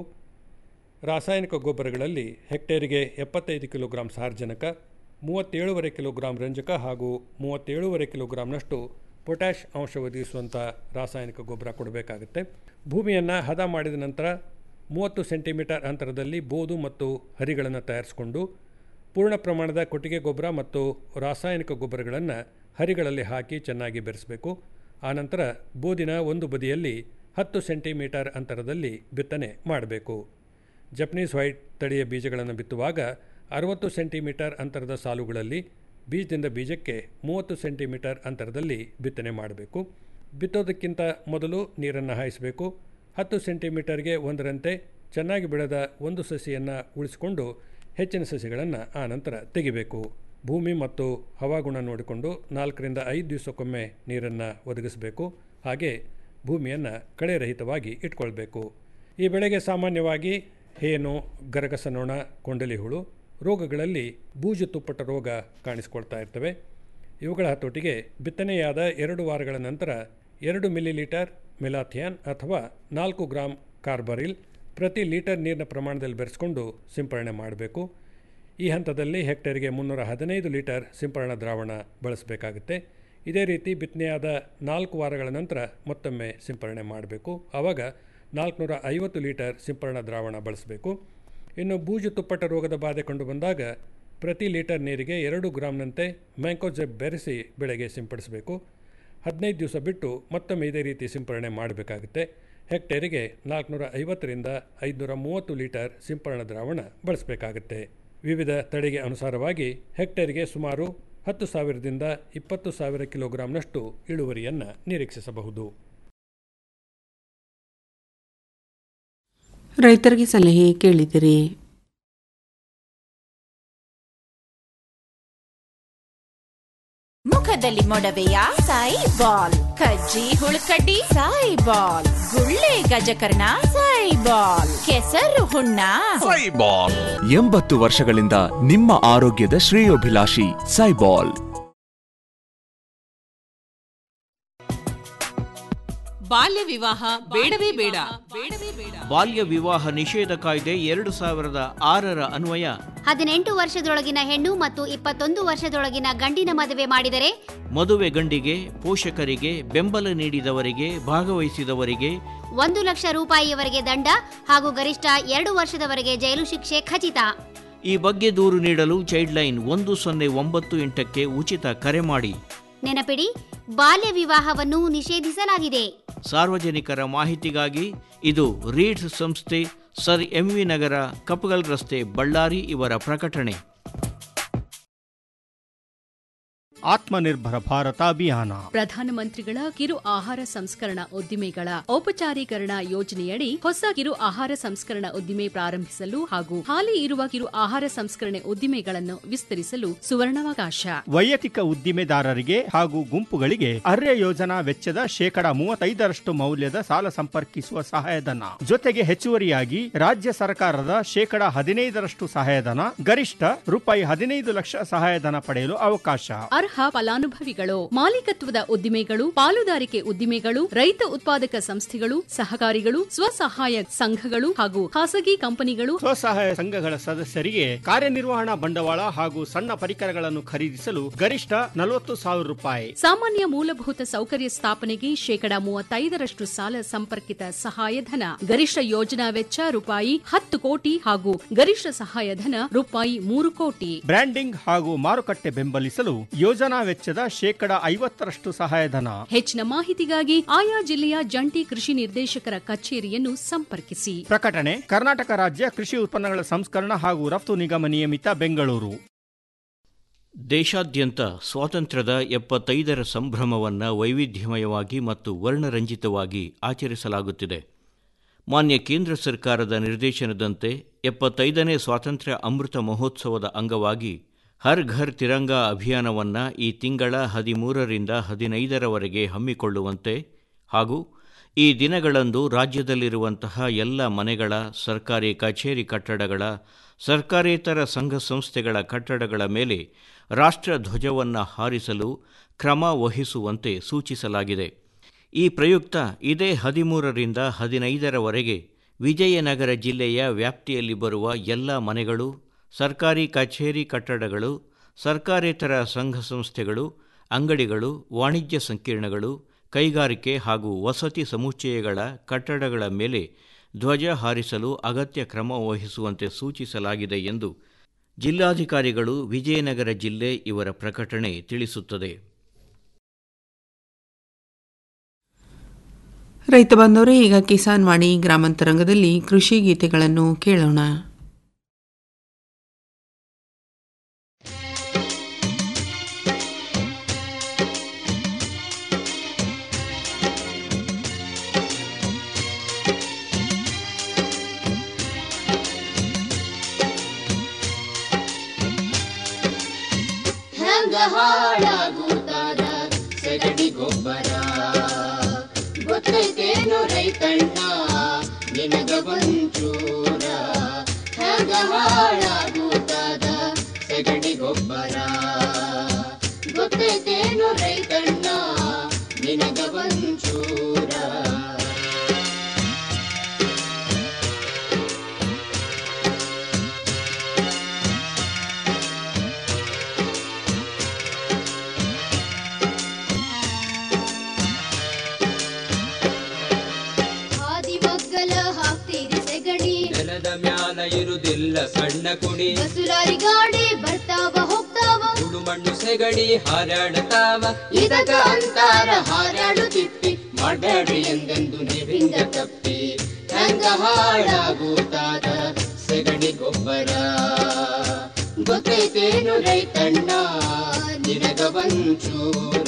ರಾಸಾಯನಿಕ ಗೊಬ್ಬರಗಳಲ್ಲಿ ಹೆಕ್ಟೇರಿಗೆ ಎಪ್ಪತ್ತೈದು ಕಿಲೋಗ್ರಾಂ ಸಾರ್ವಜನಕ ಮೂವತ್ತೇಳುವರೆ ಕಿಲೋಗ್ರಾಂ ರಂಜಕ ಹಾಗೂ ಮೂವತ್ತೇಳುವರೆ ಕಿಲೋಗ್ರಾಂನಷ್ಟು ಪೊಟ್ಯಾಷ್ ಅಂಶ ಒದಗಿಸುವಂಥ ರಾಸಾಯನಿಕ ಗೊಬ್ಬರ ಕೊಡಬೇಕಾಗುತ್ತೆ ಭೂಮಿಯನ್ನು ಹದ ಮಾಡಿದ ನಂತರ ಮೂವತ್ತು ಸೆಂಟಿಮೀಟರ್ ಅಂತರದಲ್ಲಿ ಬೋದು ಮತ್ತು ಹರಿಗಳನ್ನು ತಯಾರಿಸಿಕೊಂಡು ಪೂರ್ಣ ಪ್ರಮಾಣದ ಕೊಟ್ಟಿಗೆ ಗೊಬ್ಬರ ಮತ್ತು ರಾಸಾಯನಿಕ ಗೊಬ್ಬರಗಳನ್ನು ಹರಿಗಳಲ್ಲಿ ಹಾಕಿ ಚೆನ್ನಾಗಿ ಬೆರೆಸಬೇಕು ಆನಂತರ ಬೋದಿನ ಒಂದು ಬದಿಯಲ್ಲಿ ಹತ್ತು ಸೆಂಟಿಮೀಟರ್ ಅಂತರದಲ್ಲಿ ಬಿತ್ತನೆ ಮಾಡಬೇಕು ಜಪನೀಸ್ ವೈಟ್ ತಳಿಯ ಬೀಜಗಳನ್ನು ಬಿತ್ತುವಾಗ ಅರವತ್ತು ಸೆಂಟಿಮೀಟರ್ ಅಂತರದ ಸಾಲುಗಳಲ್ಲಿ ಬೀಜದಿಂದ ಬೀಜಕ್ಕೆ ಮೂವತ್ತು ಸೆಂಟಿಮೀಟರ್ ಅಂತರದಲ್ಲಿ ಬಿತ್ತನೆ ಮಾಡಬೇಕು ಬಿತ್ತೋದಕ್ಕಿಂತ ಮೊದಲು ನೀರನ್ನು ಹಾಯಿಸಬೇಕು ಹತ್ತು ಸೆಂಟಿಮೀಟರ್ಗೆ ಒಂದರಂತೆ ಚೆನ್ನಾಗಿ ಬೆಳೆದ ಒಂದು ಸಸಿಯನ್ನು ಉಳಿಸಿಕೊಂಡು ಹೆಚ್ಚಿನ ಸಸಿಗಳನ್ನು ಆ ನಂತರ ತೆಗಿಬೇಕು ಭೂಮಿ ಮತ್ತು ಹವಾಗುಣ ನೋಡಿಕೊಂಡು ನಾಲ್ಕರಿಂದ ಐದು ದಿವಸಕ್ಕೊಮ್ಮೆ ನೀರನ್ನು ಒದಗಿಸಬೇಕು ಹಾಗೆ ಭೂಮಿಯನ್ನು ಕಳೆರಹಿತವಾಗಿ ಇಟ್ಕೊಳ್ಬೇಕು ಈ ಬೆಳೆಗೆ ಸಾಮಾನ್ಯವಾಗಿ ಹೇನು ಗರಗಸ ನೊಣ ಕೊಂಡಲಿ ಹುಳು ರೋಗಗಳಲ್ಲಿ ಬೂಜು ತುಪ್ಪಟ ರೋಗ ಕಾಣಿಸಿಕೊಳ್ತಾ ಇರ್ತವೆ ಇವುಗಳ ಹತೋಟಿಗೆ ಬಿತ್ತನೆಯಾದ ಎರಡು ವಾರಗಳ ನಂತರ ಎರಡು ಮಿಲಿಲೀಟರ್ ಮೆಲಾಥಿಯಾನ್ ಅಥವಾ ನಾಲ್ಕು ಗ್ರಾಂ ಕಾರ್ಬರಿಲ್ ಪ್ರತಿ ಲೀಟರ್ ನೀರಿನ ಪ್ರಮಾಣದಲ್ಲಿ ಬೆರೆಸ್ಕೊಂಡು ಸಿಂಪರಣೆ ಮಾಡಬೇಕು ಈ ಹಂತದಲ್ಲಿ ಹೆಕ್ಟೇರ್ಗೆ ಮುನ್ನೂರ ಹದಿನೈದು ಲೀಟರ್ ಸಿಂಪರಣಾ ದ್ರಾವಣ ಬಳಸಬೇಕಾಗುತ್ತೆ ಇದೇ ರೀತಿ ಬಿತ್ತನೆಯಾದ ನಾಲ್ಕು ವಾರಗಳ ನಂತರ ಮತ್ತೊಮ್ಮೆ ಸಿಂಪರಣೆ ಮಾಡಬೇಕು ಆವಾಗ ನಾಲ್ಕುನೂರ ಐವತ್ತು ಲೀಟರ್ ಸಿಂಪರಣಾ ದ್ರಾವಣ ಬಳಸಬೇಕು ಇನ್ನು ಬೂಜು ತುಪ್ಪಟ ರೋಗದ ಬಾಧೆ ಕಂಡು ಬಂದಾಗ ಪ್ರತಿ ಲೀಟರ್ ನೀರಿಗೆ ಎರಡು ಗ್ರಾಮ್ನಂತೆ ಮ್ಯಾಂಕೋಜೆಬ್ ಬೆರೆಸಿ ಬೆಳೆಗೆ ಸಿಂಪಡಿಸಬೇಕು ಹದಿನೈದು ದಿವಸ ಬಿಟ್ಟು ಮತ್ತೊಮ್ಮೆ ಇದೇ ರೀತಿ ಸಿಂಪರಣೆ ಮಾಡಬೇಕಾಗುತ್ತೆ ಹೆಕ್ಟೇರಿಗೆ ನಾಲ್ಕುನೂರ ಐವತ್ತರಿಂದ ಐದುನೂರ ಮೂವತ್ತು ಲೀಟರ್ ಸಿಂಪರಣಾ ದ್ರಾವಣ ಬಳಸಬೇಕಾಗುತ್ತೆ ವಿವಿಧ ತಳಿಗೆ ಅನುಸಾರವಾಗಿ ಹೆಕ್ಟೇರಿಗೆ ಸುಮಾರು ಹತ್ತು ಸಾವಿರದಿಂದ ಇಪ್ಪತ್ತು ಸಾವಿರ ಕಿಲೋಗ್ರಾಂನಷ್ಟು ಇಳುವರಿಯನ್ನು ನಿರೀಕ್ಷಿಸಬಹುದು ರೈತರಿಗೆ ಸಲಹೆ ಕೇಳಿದಿರಿ ಮುಖದಲ್ಲಿ ಮೊಡವೆಯ ಸಾಯಿ ಬಾಲ್ ಕಜ್ಜಿ ಹುಳುಕಡ್ಡಿ ಸಾಯಿ ಬಾಲ್ ಗುಳ್ಳೆ ಗಜಕರ್ಣ ಸಾಯಿ ಬಾಲ್ ಕೆಸರು ಹುಣ್ಣ ಸೈಬಾಲ್ ಎಂಬತ್ತು ವರ್ಷಗಳಿಂದ ನಿಮ್ಮ ಆರೋಗ್ಯದ ಶ್ರೇಯೋಭಿಲಾಷಿ ಸೈಬಾಲ್ ಬಾಲ್ಯ ವಿವಾಹ ಬೇಡವೇ ಬೇಡ ಬೇಡವೇ ಬೇಡ ಬಾಲ್ಯ ವಿವಾಹ ನಿಷೇಧ ಕಾಯ್ದೆ ಎರಡು ಸಾವಿರದ ಆರರ ಅನ್ವಯ ಹದಿನೆಂಟು ವರ್ಷದೊಳಗಿನ ಹೆಣ್ಣು ಮತ್ತು ಇಪ್ಪತ್ತೊಂದು ವರ್ಷದೊಳಗಿನ ಗಂಡಿನ ಮದುವೆ ಮಾಡಿದರೆ ಮದುವೆ ಗಂಡಿಗೆ ಪೋಷಕರಿಗೆ ಬೆಂಬಲ ನೀಡಿದವರಿಗೆ ಭಾಗವಹಿಸಿದವರಿಗೆ ಒಂದು ಲಕ್ಷ ರೂಪಾಯಿಯವರೆಗೆ ದಂಡ ಹಾಗೂ ಗರಿಷ್ಠ ಎರಡು ವರ್ಷದವರೆಗೆ ಜೈಲು ಶಿಕ್ಷೆ ಖಚಿತ ಈ ಬಗ್ಗೆ ದೂರು ನೀಡಲು ಚೈಲ್ಡ್ ಲೈನ್ ಒಂದು ಸೊನ್ನೆ ಒಂಬತ್ತು ಎಂಟಕ್ಕೆ ಉಚಿತ ಕರೆ ಮಾಡಿ ನೆನಪಿಡಿ ಬಾಲ್ಯ ವಿವಾಹವನ್ನು ನಿಷೇಧಿಸಲಾಗಿದೆ ಸಾರ್ವಜನಿಕರ ಮಾಹಿತಿಗಾಗಿ ಇದು ರೀಡ್ಸ್ ಸಂಸ್ಥೆ ಸರ್ ಎಂವಿ ನಗರ ಕಪ್ಪಗಲ್ ರಸ್ತೆ ಬಳ್ಳಾರಿ ಇವರ ಪ್ರಕಟಣೆ ಆತ್ಮನಿರ್ಭರ ಭಾರತ ಅಭಿಯಾನ ಪ್ರಧಾನಮಂತ್ರಿಗಳ ಕಿರು ಆಹಾರ ಸಂಸ್ಕರಣಾ ಉದ್ದಿಮೆಗಳ ಔಪಚಾರೀಕರಣ ಯೋಜನೆಯಡಿ ಹೊಸ ಕಿರು ಆಹಾರ ಸಂಸ್ಕರಣಾ ಉದ್ದಿಮೆ ಪ್ರಾರಂಭಿಸಲು ಹಾಗೂ ಹಾಲಿ ಇರುವ ಕಿರು ಆಹಾರ ಸಂಸ್ಕರಣೆ ಉದ್ದಿಮೆಗಳನ್ನು ವಿಸ್ತರಿಸಲು ಸುವರ್ಣಾವಕಾಶ ವೈಯಕ್ತಿಕ ಉದ್ದಿಮೆದಾರರಿಗೆ ಹಾಗೂ ಗುಂಪುಗಳಿಗೆ ಅರ್ಯ ಯೋಜನಾ ವೆಚ್ಚದ ಶೇಕಡ ಮೂವತ್ತೈದರಷ್ಟು ಮೌಲ್ಯದ ಸಾಲ ಸಂಪರ್ಕಿಸುವ ಸಹಾಯಧನ ಜೊತೆಗೆ ಹೆಚ್ಚುವರಿಯಾಗಿ ರಾಜ್ಯ ಸರ್ಕಾರದ ಶೇಕಡ ಹದಿನೈದರಷ್ಟು ಸಹಾಯಧನ ಗರಿಷ್ಠ ರೂಪಾಯಿ ಹದಿನೈದು ಲಕ್ಷ ಸಹಾಯಧನ ಪಡೆಯಲು ಅವಕಾಶ ಅರ್ಹ ಫಲಾನುಭವಿಗಳು ಮಾಲೀಕತ್ವದ ಉದ್ದಿಮೆಗಳು ಪಾಲುದಾರಿಕೆ ಉದ್ದಿಮೆಗಳು ರೈತ ಉತ್ಪಾದಕ ಸಂಸ್ಥೆಗಳು ಸಹಕಾರಿಗಳು ಸ್ವಸಹಾಯ ಸಂಘಗಳು ಹಾಗೂ ಖಾಸಗಿ ಕಂಪನಿಗಳು ಸ್ವಸಹಾಯ ಸಂಘಗಳ ಸದಸ್ಯರಿಗೆ ಕಾರ್ಯನಿರ್ವಹಣಾ ಬಂಡವಾಳ ಹಾಗೂ ಸಣ್ಣ ಪರಿಕರಗಳನ್ನು ಖರೀದಿಸಲು ಗರಿಷ್ಠ ನಲವತ್ತು ಸಾವಿರ ರೂಪಾಯಿ ಸಾಮಾನ್ಯ ಮೂಲಭೂತ ಸೌಕರ್ಯ ಸ್ಥಾಪನೆಗೆ ಶೇಕಡ ಮೂವತ್ತೈದರಷ್ಟು ಸಾಲ ಸಂಪರ್ಕಿತ ಸಹಾಯಧನ ಗರಿಷ್ಠ ಯೋಜನಾ ವೆಚ್ಚ ರೂಪಾಯಿ ಹತ್ತು ಕೋಟಿ ಹಾಗೂ ಗರಿಷ್ಠ ಸಹಾಯಧನ ರೂಪಾಯಿ ಮೂರು ಕೋಟಿ ಬ್ರ್ಯಾಂಡಿಂಗ್ ಹಾಗೂ ಮಾರುಕಟ್ಟೆ ಬೆಂಬಲಿಸಲು ಯೋಜನಾ ವೆಚ್ಚದ ಶೇಕಡ ಐವತ್ತರಷ್ಟು ಸಹಾಯಧನ ಹೆಚ್ಚಿನ ಮಾಹಿತಿಗಾಗಿ ಆಯಾ ಜಿಲ್ಲೆಯ ಜಂಟಿ ಕೃಷಿ ನಿರ್ದೇಶಕರ ಕಚೇರಿಯನ್ನು ಸಂಪರ್ಕಿಸಿ ಪ್ರಕಟಣೆ ಕರ್ನಾಟಕ ರಾಜ್ಯ ಕೃಷಿ ಉತ್ಪನ್ನಗಳ ಸಂಸ್ಕರಣ ಹಾಗೂ ರಫ್ತು ನಿಗಮ ನಿಯಮಿತ ಬೆಂಗಳೂರು ದೇಶಾದ್ಯಂತ ಸ್ವಾತಂತ್ರ್ಯದ ಎಪ್ಪತ್ತೈದರ ಸಂಭ್ರಮವನ್ನು ವೈವಿಧ್ಯಮಯವಾಗಿ ಮತ್ತು ವರ್ಣರಂಜಿತವಾಗಿ ಆಚರಿಸಲಾಗುತ್ತಿದೆ ಮಾನ್ಯ ಕೇಂದ್ರ ಸರ್ಕಾರದ ನಿರ್ದೇಶನದಂತೆ ಎಪ್ಪತ್ತೈದನೇ ಸ್ವಾತಂತ್ರ್ಯ ಅಮೃತ ಮಹೋತ್ಸವದ ಅಂಗವಾಗಿ ಹರ್ ಘರ್ ತಿರಂಗಾ ಅಭಿಯಾನವನ್ನು ಈ ತಿಂಗಳ ಹದಿಮೂರರಿಂದ ಹದಿನೈದರವರೆಗೆ ಹಮ್ಮಿಕೊಳ್ಳುವಂತೆ ಹಾಗೂ ಈ ದಿನಗಳಂದು ರಾಜ್ಯದಲ್ಲಿರುವಂತಹ ಎಲ್ಲ ಮನೆಗಳ ಸರ್ಕಾರಿ ಕಚೇರಿ ಕಟ್ಟಡಗಳ ಸರ್ಕಾರೇತರ ಸಂಘ ಸಂಸ್ಥೆಗಳ ಕಟ್ಟಡಗಳ ಮೇಲೆ ರಾಷ್ಟ್ರ ಧ್ವಜವನ್ನು ಹಾರಿಸಲು ಕ್ರಮ ವಹಿಸುವಂತೆ ಸೂಚಿಸಲಾಗಿದೆ ಈ ಪ್ರಯುಕ್ತ ಇದೇ ಹದಿಮೂರರಿಂದ ಹದಿನೈದರವರೆಗೆ ವಿಜಯನಗರ ಜಿಲ್ಲೆಯ ವ್ಯಾಪ್ತಿಯಲ್ಲಿ ಬರುವ ಎಲ್ಲ ಮನೆಗಳು ಸರ್ಕಾರಿ ಕಚೇರಿ ಕಟ್ಟಡಗಳು ಸರ್ಕಾರೇತರ ಸಂಘ ಸಂಸ್ಥೆಗಳು ಅಂಗಡಿಗಳು ವಾಣಿಜ್ಯ ಸಂಕೀರ್ಣಗಳು ಕೈಗಾರಿಕೆ ಹಾಗೂ ವಸತಿ ಸಮುಚ್ಚಯಗಳ ಕಟ್ಟಡಗಳ ಮೇಲೆ ಧ್ವಜ ಹಾರಿಸಲು ಅಗತ್ಯ ಕ್ರಮ ವಹಿಸುವಂತೆ ಸೂಚಿಸಲಾಗಿದೆ ಎಂದು ಜಿಲ್ಲಾಧಿಕಾರಿಗಳು ವಿಜಯನಗರ ಜಿಲ್ಲೆ ಇವರ ಪ್ರಕಟಣೆ ತಿಳಿಸುತ್ತದೆ ರೈತ ಬಾಂಧವರೇ ಈಗ ಕಿಸಾನ್ ವಾಣಿ ಗ್ರಾಮಾಂತರಂಗದಲ್ಲಿ ಕೃಷಿ ಗೀತೆಗಳನ್ನು ಕೇಳೋಣ ಹೆಂಗ ಹಾಳಾಗುತ್ತಾದ ಸಗಡಿ ಗೊಬ್ಬರ ಗೊತ್ತೈತೇನು ರೈತಣ್ಣ ನಿನಗ ಒಂಚೂರ ಹೆಂಗ ಹಾಳಾಗುತ್ತಾದ ಸಗಡಿ ಗೊಬ್ಬರ ಗೊತ್ತೈತೇನು ರೈತಣ್ಣ ನಿನಗ ಒಂಚೂರ ಹಾದಿ ಮಗ್ಗಲ ಹಾಕ್ತೀರಿ ಸೆಗಡಿ ನೆಲದ ಮ್ಯಾಲ ಇರುದಿಲ್ಲ ಸಣ್ಣ ಕುಡಿ ಬಸುಲಾರಿ ಗಾಡಿ ಬರ್ತಾವ ಹೋಗ್ತಾವ ಸುಡು ಮಣ್ಣು ಸೆಗಡಿ ಹಾರಾಡತಾವ ಇದಕ್ಕ ಅಂತಾರ ಹಾರಾಡು ತಿಪ್ಪಿ ಮಾಡಬೇಡ್ರಿ ಎಂದೆಂದು ನೀರಿಂದ ತಪ್ಪಿ ರೈತಣ್ಣ ನಿನಗ ಒಂಚೂರ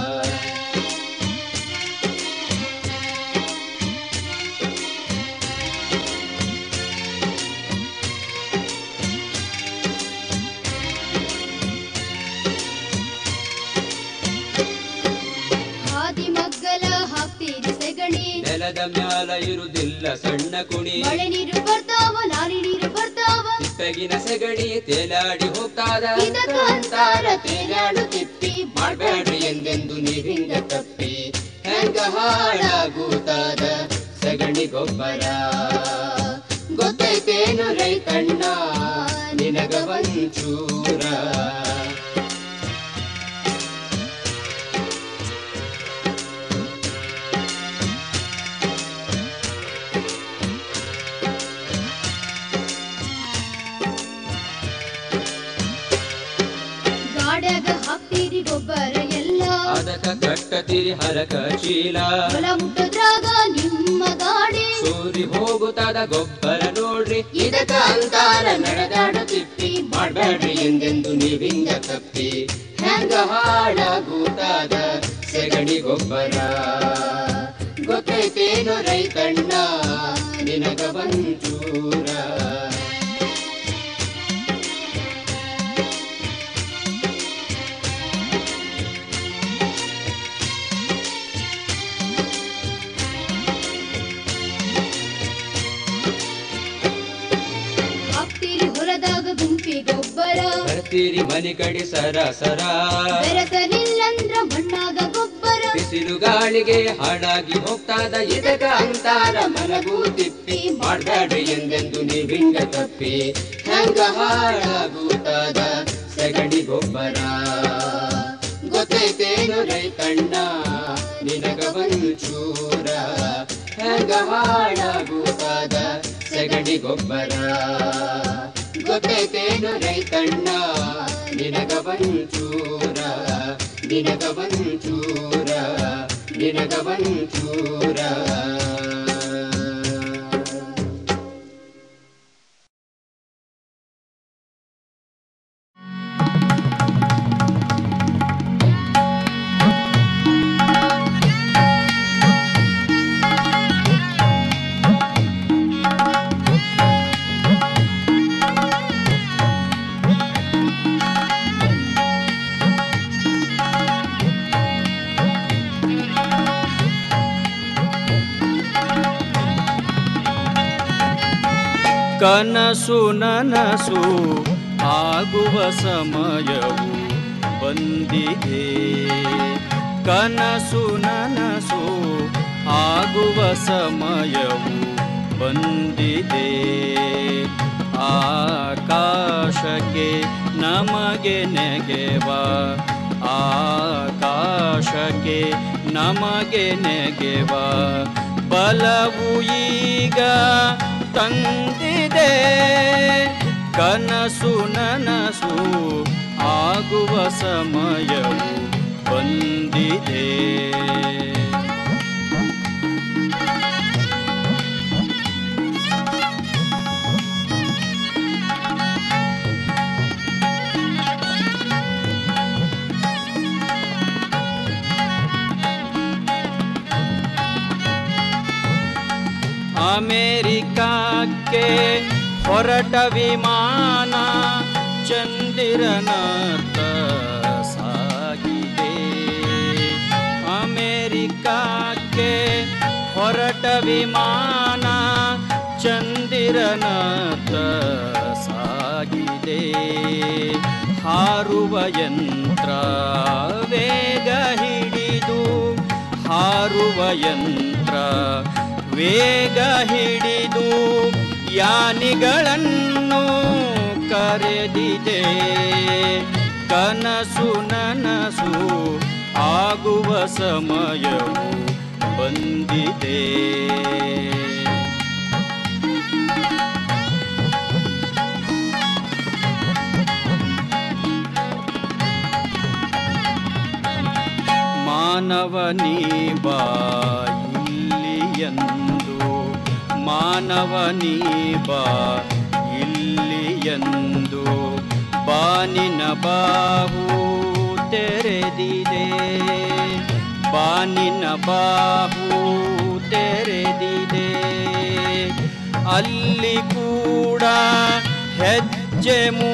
ಹಾದಿ ಮಗ್ಗಲ ಹಾಕ್ತೀರಿ ಸೆಗಣಿ ನೆಲದ ಮ್ಯಾಲ ಇರುದಿಲ್ಲ ಸಣ್ಣ ಕುಣಿ ಮಳೆ ನೀರು ಬರ್ತಾವ ನಾರಿ ನೀರು ಬರ್ತಾವ ಬೆಗಿನ ಸೆಗಣಿ ತೇಲಾಡಿ ಹೋಗ್ತಾದ ಇದಕ್ಕ ಅಂತಾರ ತೇಲಾಡು ತಿಪ್ಪಿ ಮಾಡ್ಬೇಡ್ರಿ ಎಂದೆಂದು ನೀವಿಂಗ ತಪ್ಪಿ ಹೆಂಗ ಹಾಳಾಗುತ್ತಾದ ಸಗಣಿ ಗೊಬ್ಬರ ಗೊತ್ತೈತೇನು ರೈತಣ್ಣ ನಿನಗ ಒಂಚೂರ ಗಾಡ್ಯಾಗ ಹಾಕ್ತೀರಿ ಗೊಬ್ಬರ ಎಲ್ಲ ಅದಕ್ಕ ಕಟ್ಟತಿರಿ ಹರಕ ಚೀಲ ಹೊಲ ಮುಟ್ಟದ್ರಾಗ ನಿಮ್ಮ ಗಾಡಿ ಸೂರಿ ಹೋಗುತ್ತಾದ ಗೊಬ್ಬರ ನೋಡ್ರಿ ಇದಕ್ಕ ಅಂತಾರ ನಡೆದಾಡು ತಿಪ್ಪಿ ಮಾಡ್ಬೇಡ್ರಿ ಎಂದೆಂದು ನೀವಿಂಗ ತಪ್ಪಿ ಹೆಂಗ ಹಾಳಾಗುತ್ತಾದ ಸೆಗಣಿ ಗೊಬ್ಬರ ಗೊತ್ತೈತೇನು ರೈತಣ್ಣ ನಿನಗ ಒಂಚೂರ ಹಾಕ್ತೀರಿ ಹೊಲದಾಗ ಗುಂಪಿ ಗೊಬ್ಬರ ಬರ್ತೀರಿ ಮನೆ ಕಡೆ ಸರ ಸರ ಬೆರೆತಲಿಲ್ಲಂದ್ರ ಮಣ್ಣಾಗ ಗೊಬ್ಬರ ಬಿಸಿಲು ಗಾಳಿಗೆ ಹಾಳಾಗಿ ಹೋಗ್ತಾದ ಇದಕ್ಕ ಅಂತಾರ ಮಲಗು ತಿಪ್ಪಿ ಮಾಡ್ಬೇಡ್ರಿ ಎಂದೆಂದು ನೀವಿಂಗ ತಪ್ಪಿ ಹೆಂಗ ಹಾಳಾಗುತ್ತಾದ ಸಗಣಿ ಗೊಬ್ಬರ ಗೊತ್ತೈತೇನು ರೈತಣ್ಣ ನಿನಗ ಒಂಚೂರ ಹೆಂಗ ಹಾಳಾಗುತ್ತಾದ ಸಗಣಿ ಗೊಬ್ಬರ ಗೊತ್ತೈತೇನು ರೈತಣ್ಣ ನಿನಗ ಒಂಚೂರ ನಿನಗ ಒಂಚೂರ ನಿನಗ ಒಂಚೂರ ಕನಸು ನನಸು ಆಗುವ ಸಮಯವು ಬಂದಿದೆ ಕನಸು ನನಸು ಆಗುವ ಸಮಯವು ಬಂದಿದೆ ಆಕಾಶಕ್ಕೆ ನಮಗೆ ನೆಗೆವ ಆಕಾಶಕ್ಕೆ ನಮಗೆ ನೆಗೆವ ಬಲವು ಈಗ ತಂದಿದೆ ಕನಸು ನನಸು ಆಗುವ ಸಮಯವು ಬಂದಿದೆ ಅಮೇರಿಕಕ್ಕೆ ಹೊರಟ ವಿಮಾನ ಚಂದಿರನತ್ತ ಸಾಗಿದೆ ಅಮೇರಿಕಕ್ಕೆ ಹೊರಟ ವಿಮಾನ ಚಂದಿರನತ್ತ ಸಾಗಿದೆ ಹಾರುವ ಯಂತ್ರ ವೇಗ ಹಿಡಿದು ಹಾರುವ ಯಂತ್ರ ವೇಗ ಹಿಡಿದು ಯಾನಿಗಳನ್ನು ಕರೆದಿದೆ ಕನಸು ನನಸು ಆಗುವ ಸಮಯವು ಬಂದಿದೆ ಮಾನವನೀ ಬಾ ಇಲ್ಲಿಯಂದು ಮಾನವನೀ ಬಾ ಇಲ್ಲಿಯಂದು ಬಾ ಬಾನಿನ ಬಾಹು ತೆರೆದಿದೆ ಬಾನಿನ ಬಾಹು ತೆರೆದಿದೆ ಅಲ್ಲಿ ಕೂಡ ಹೆಜ್ಜೆ ಮು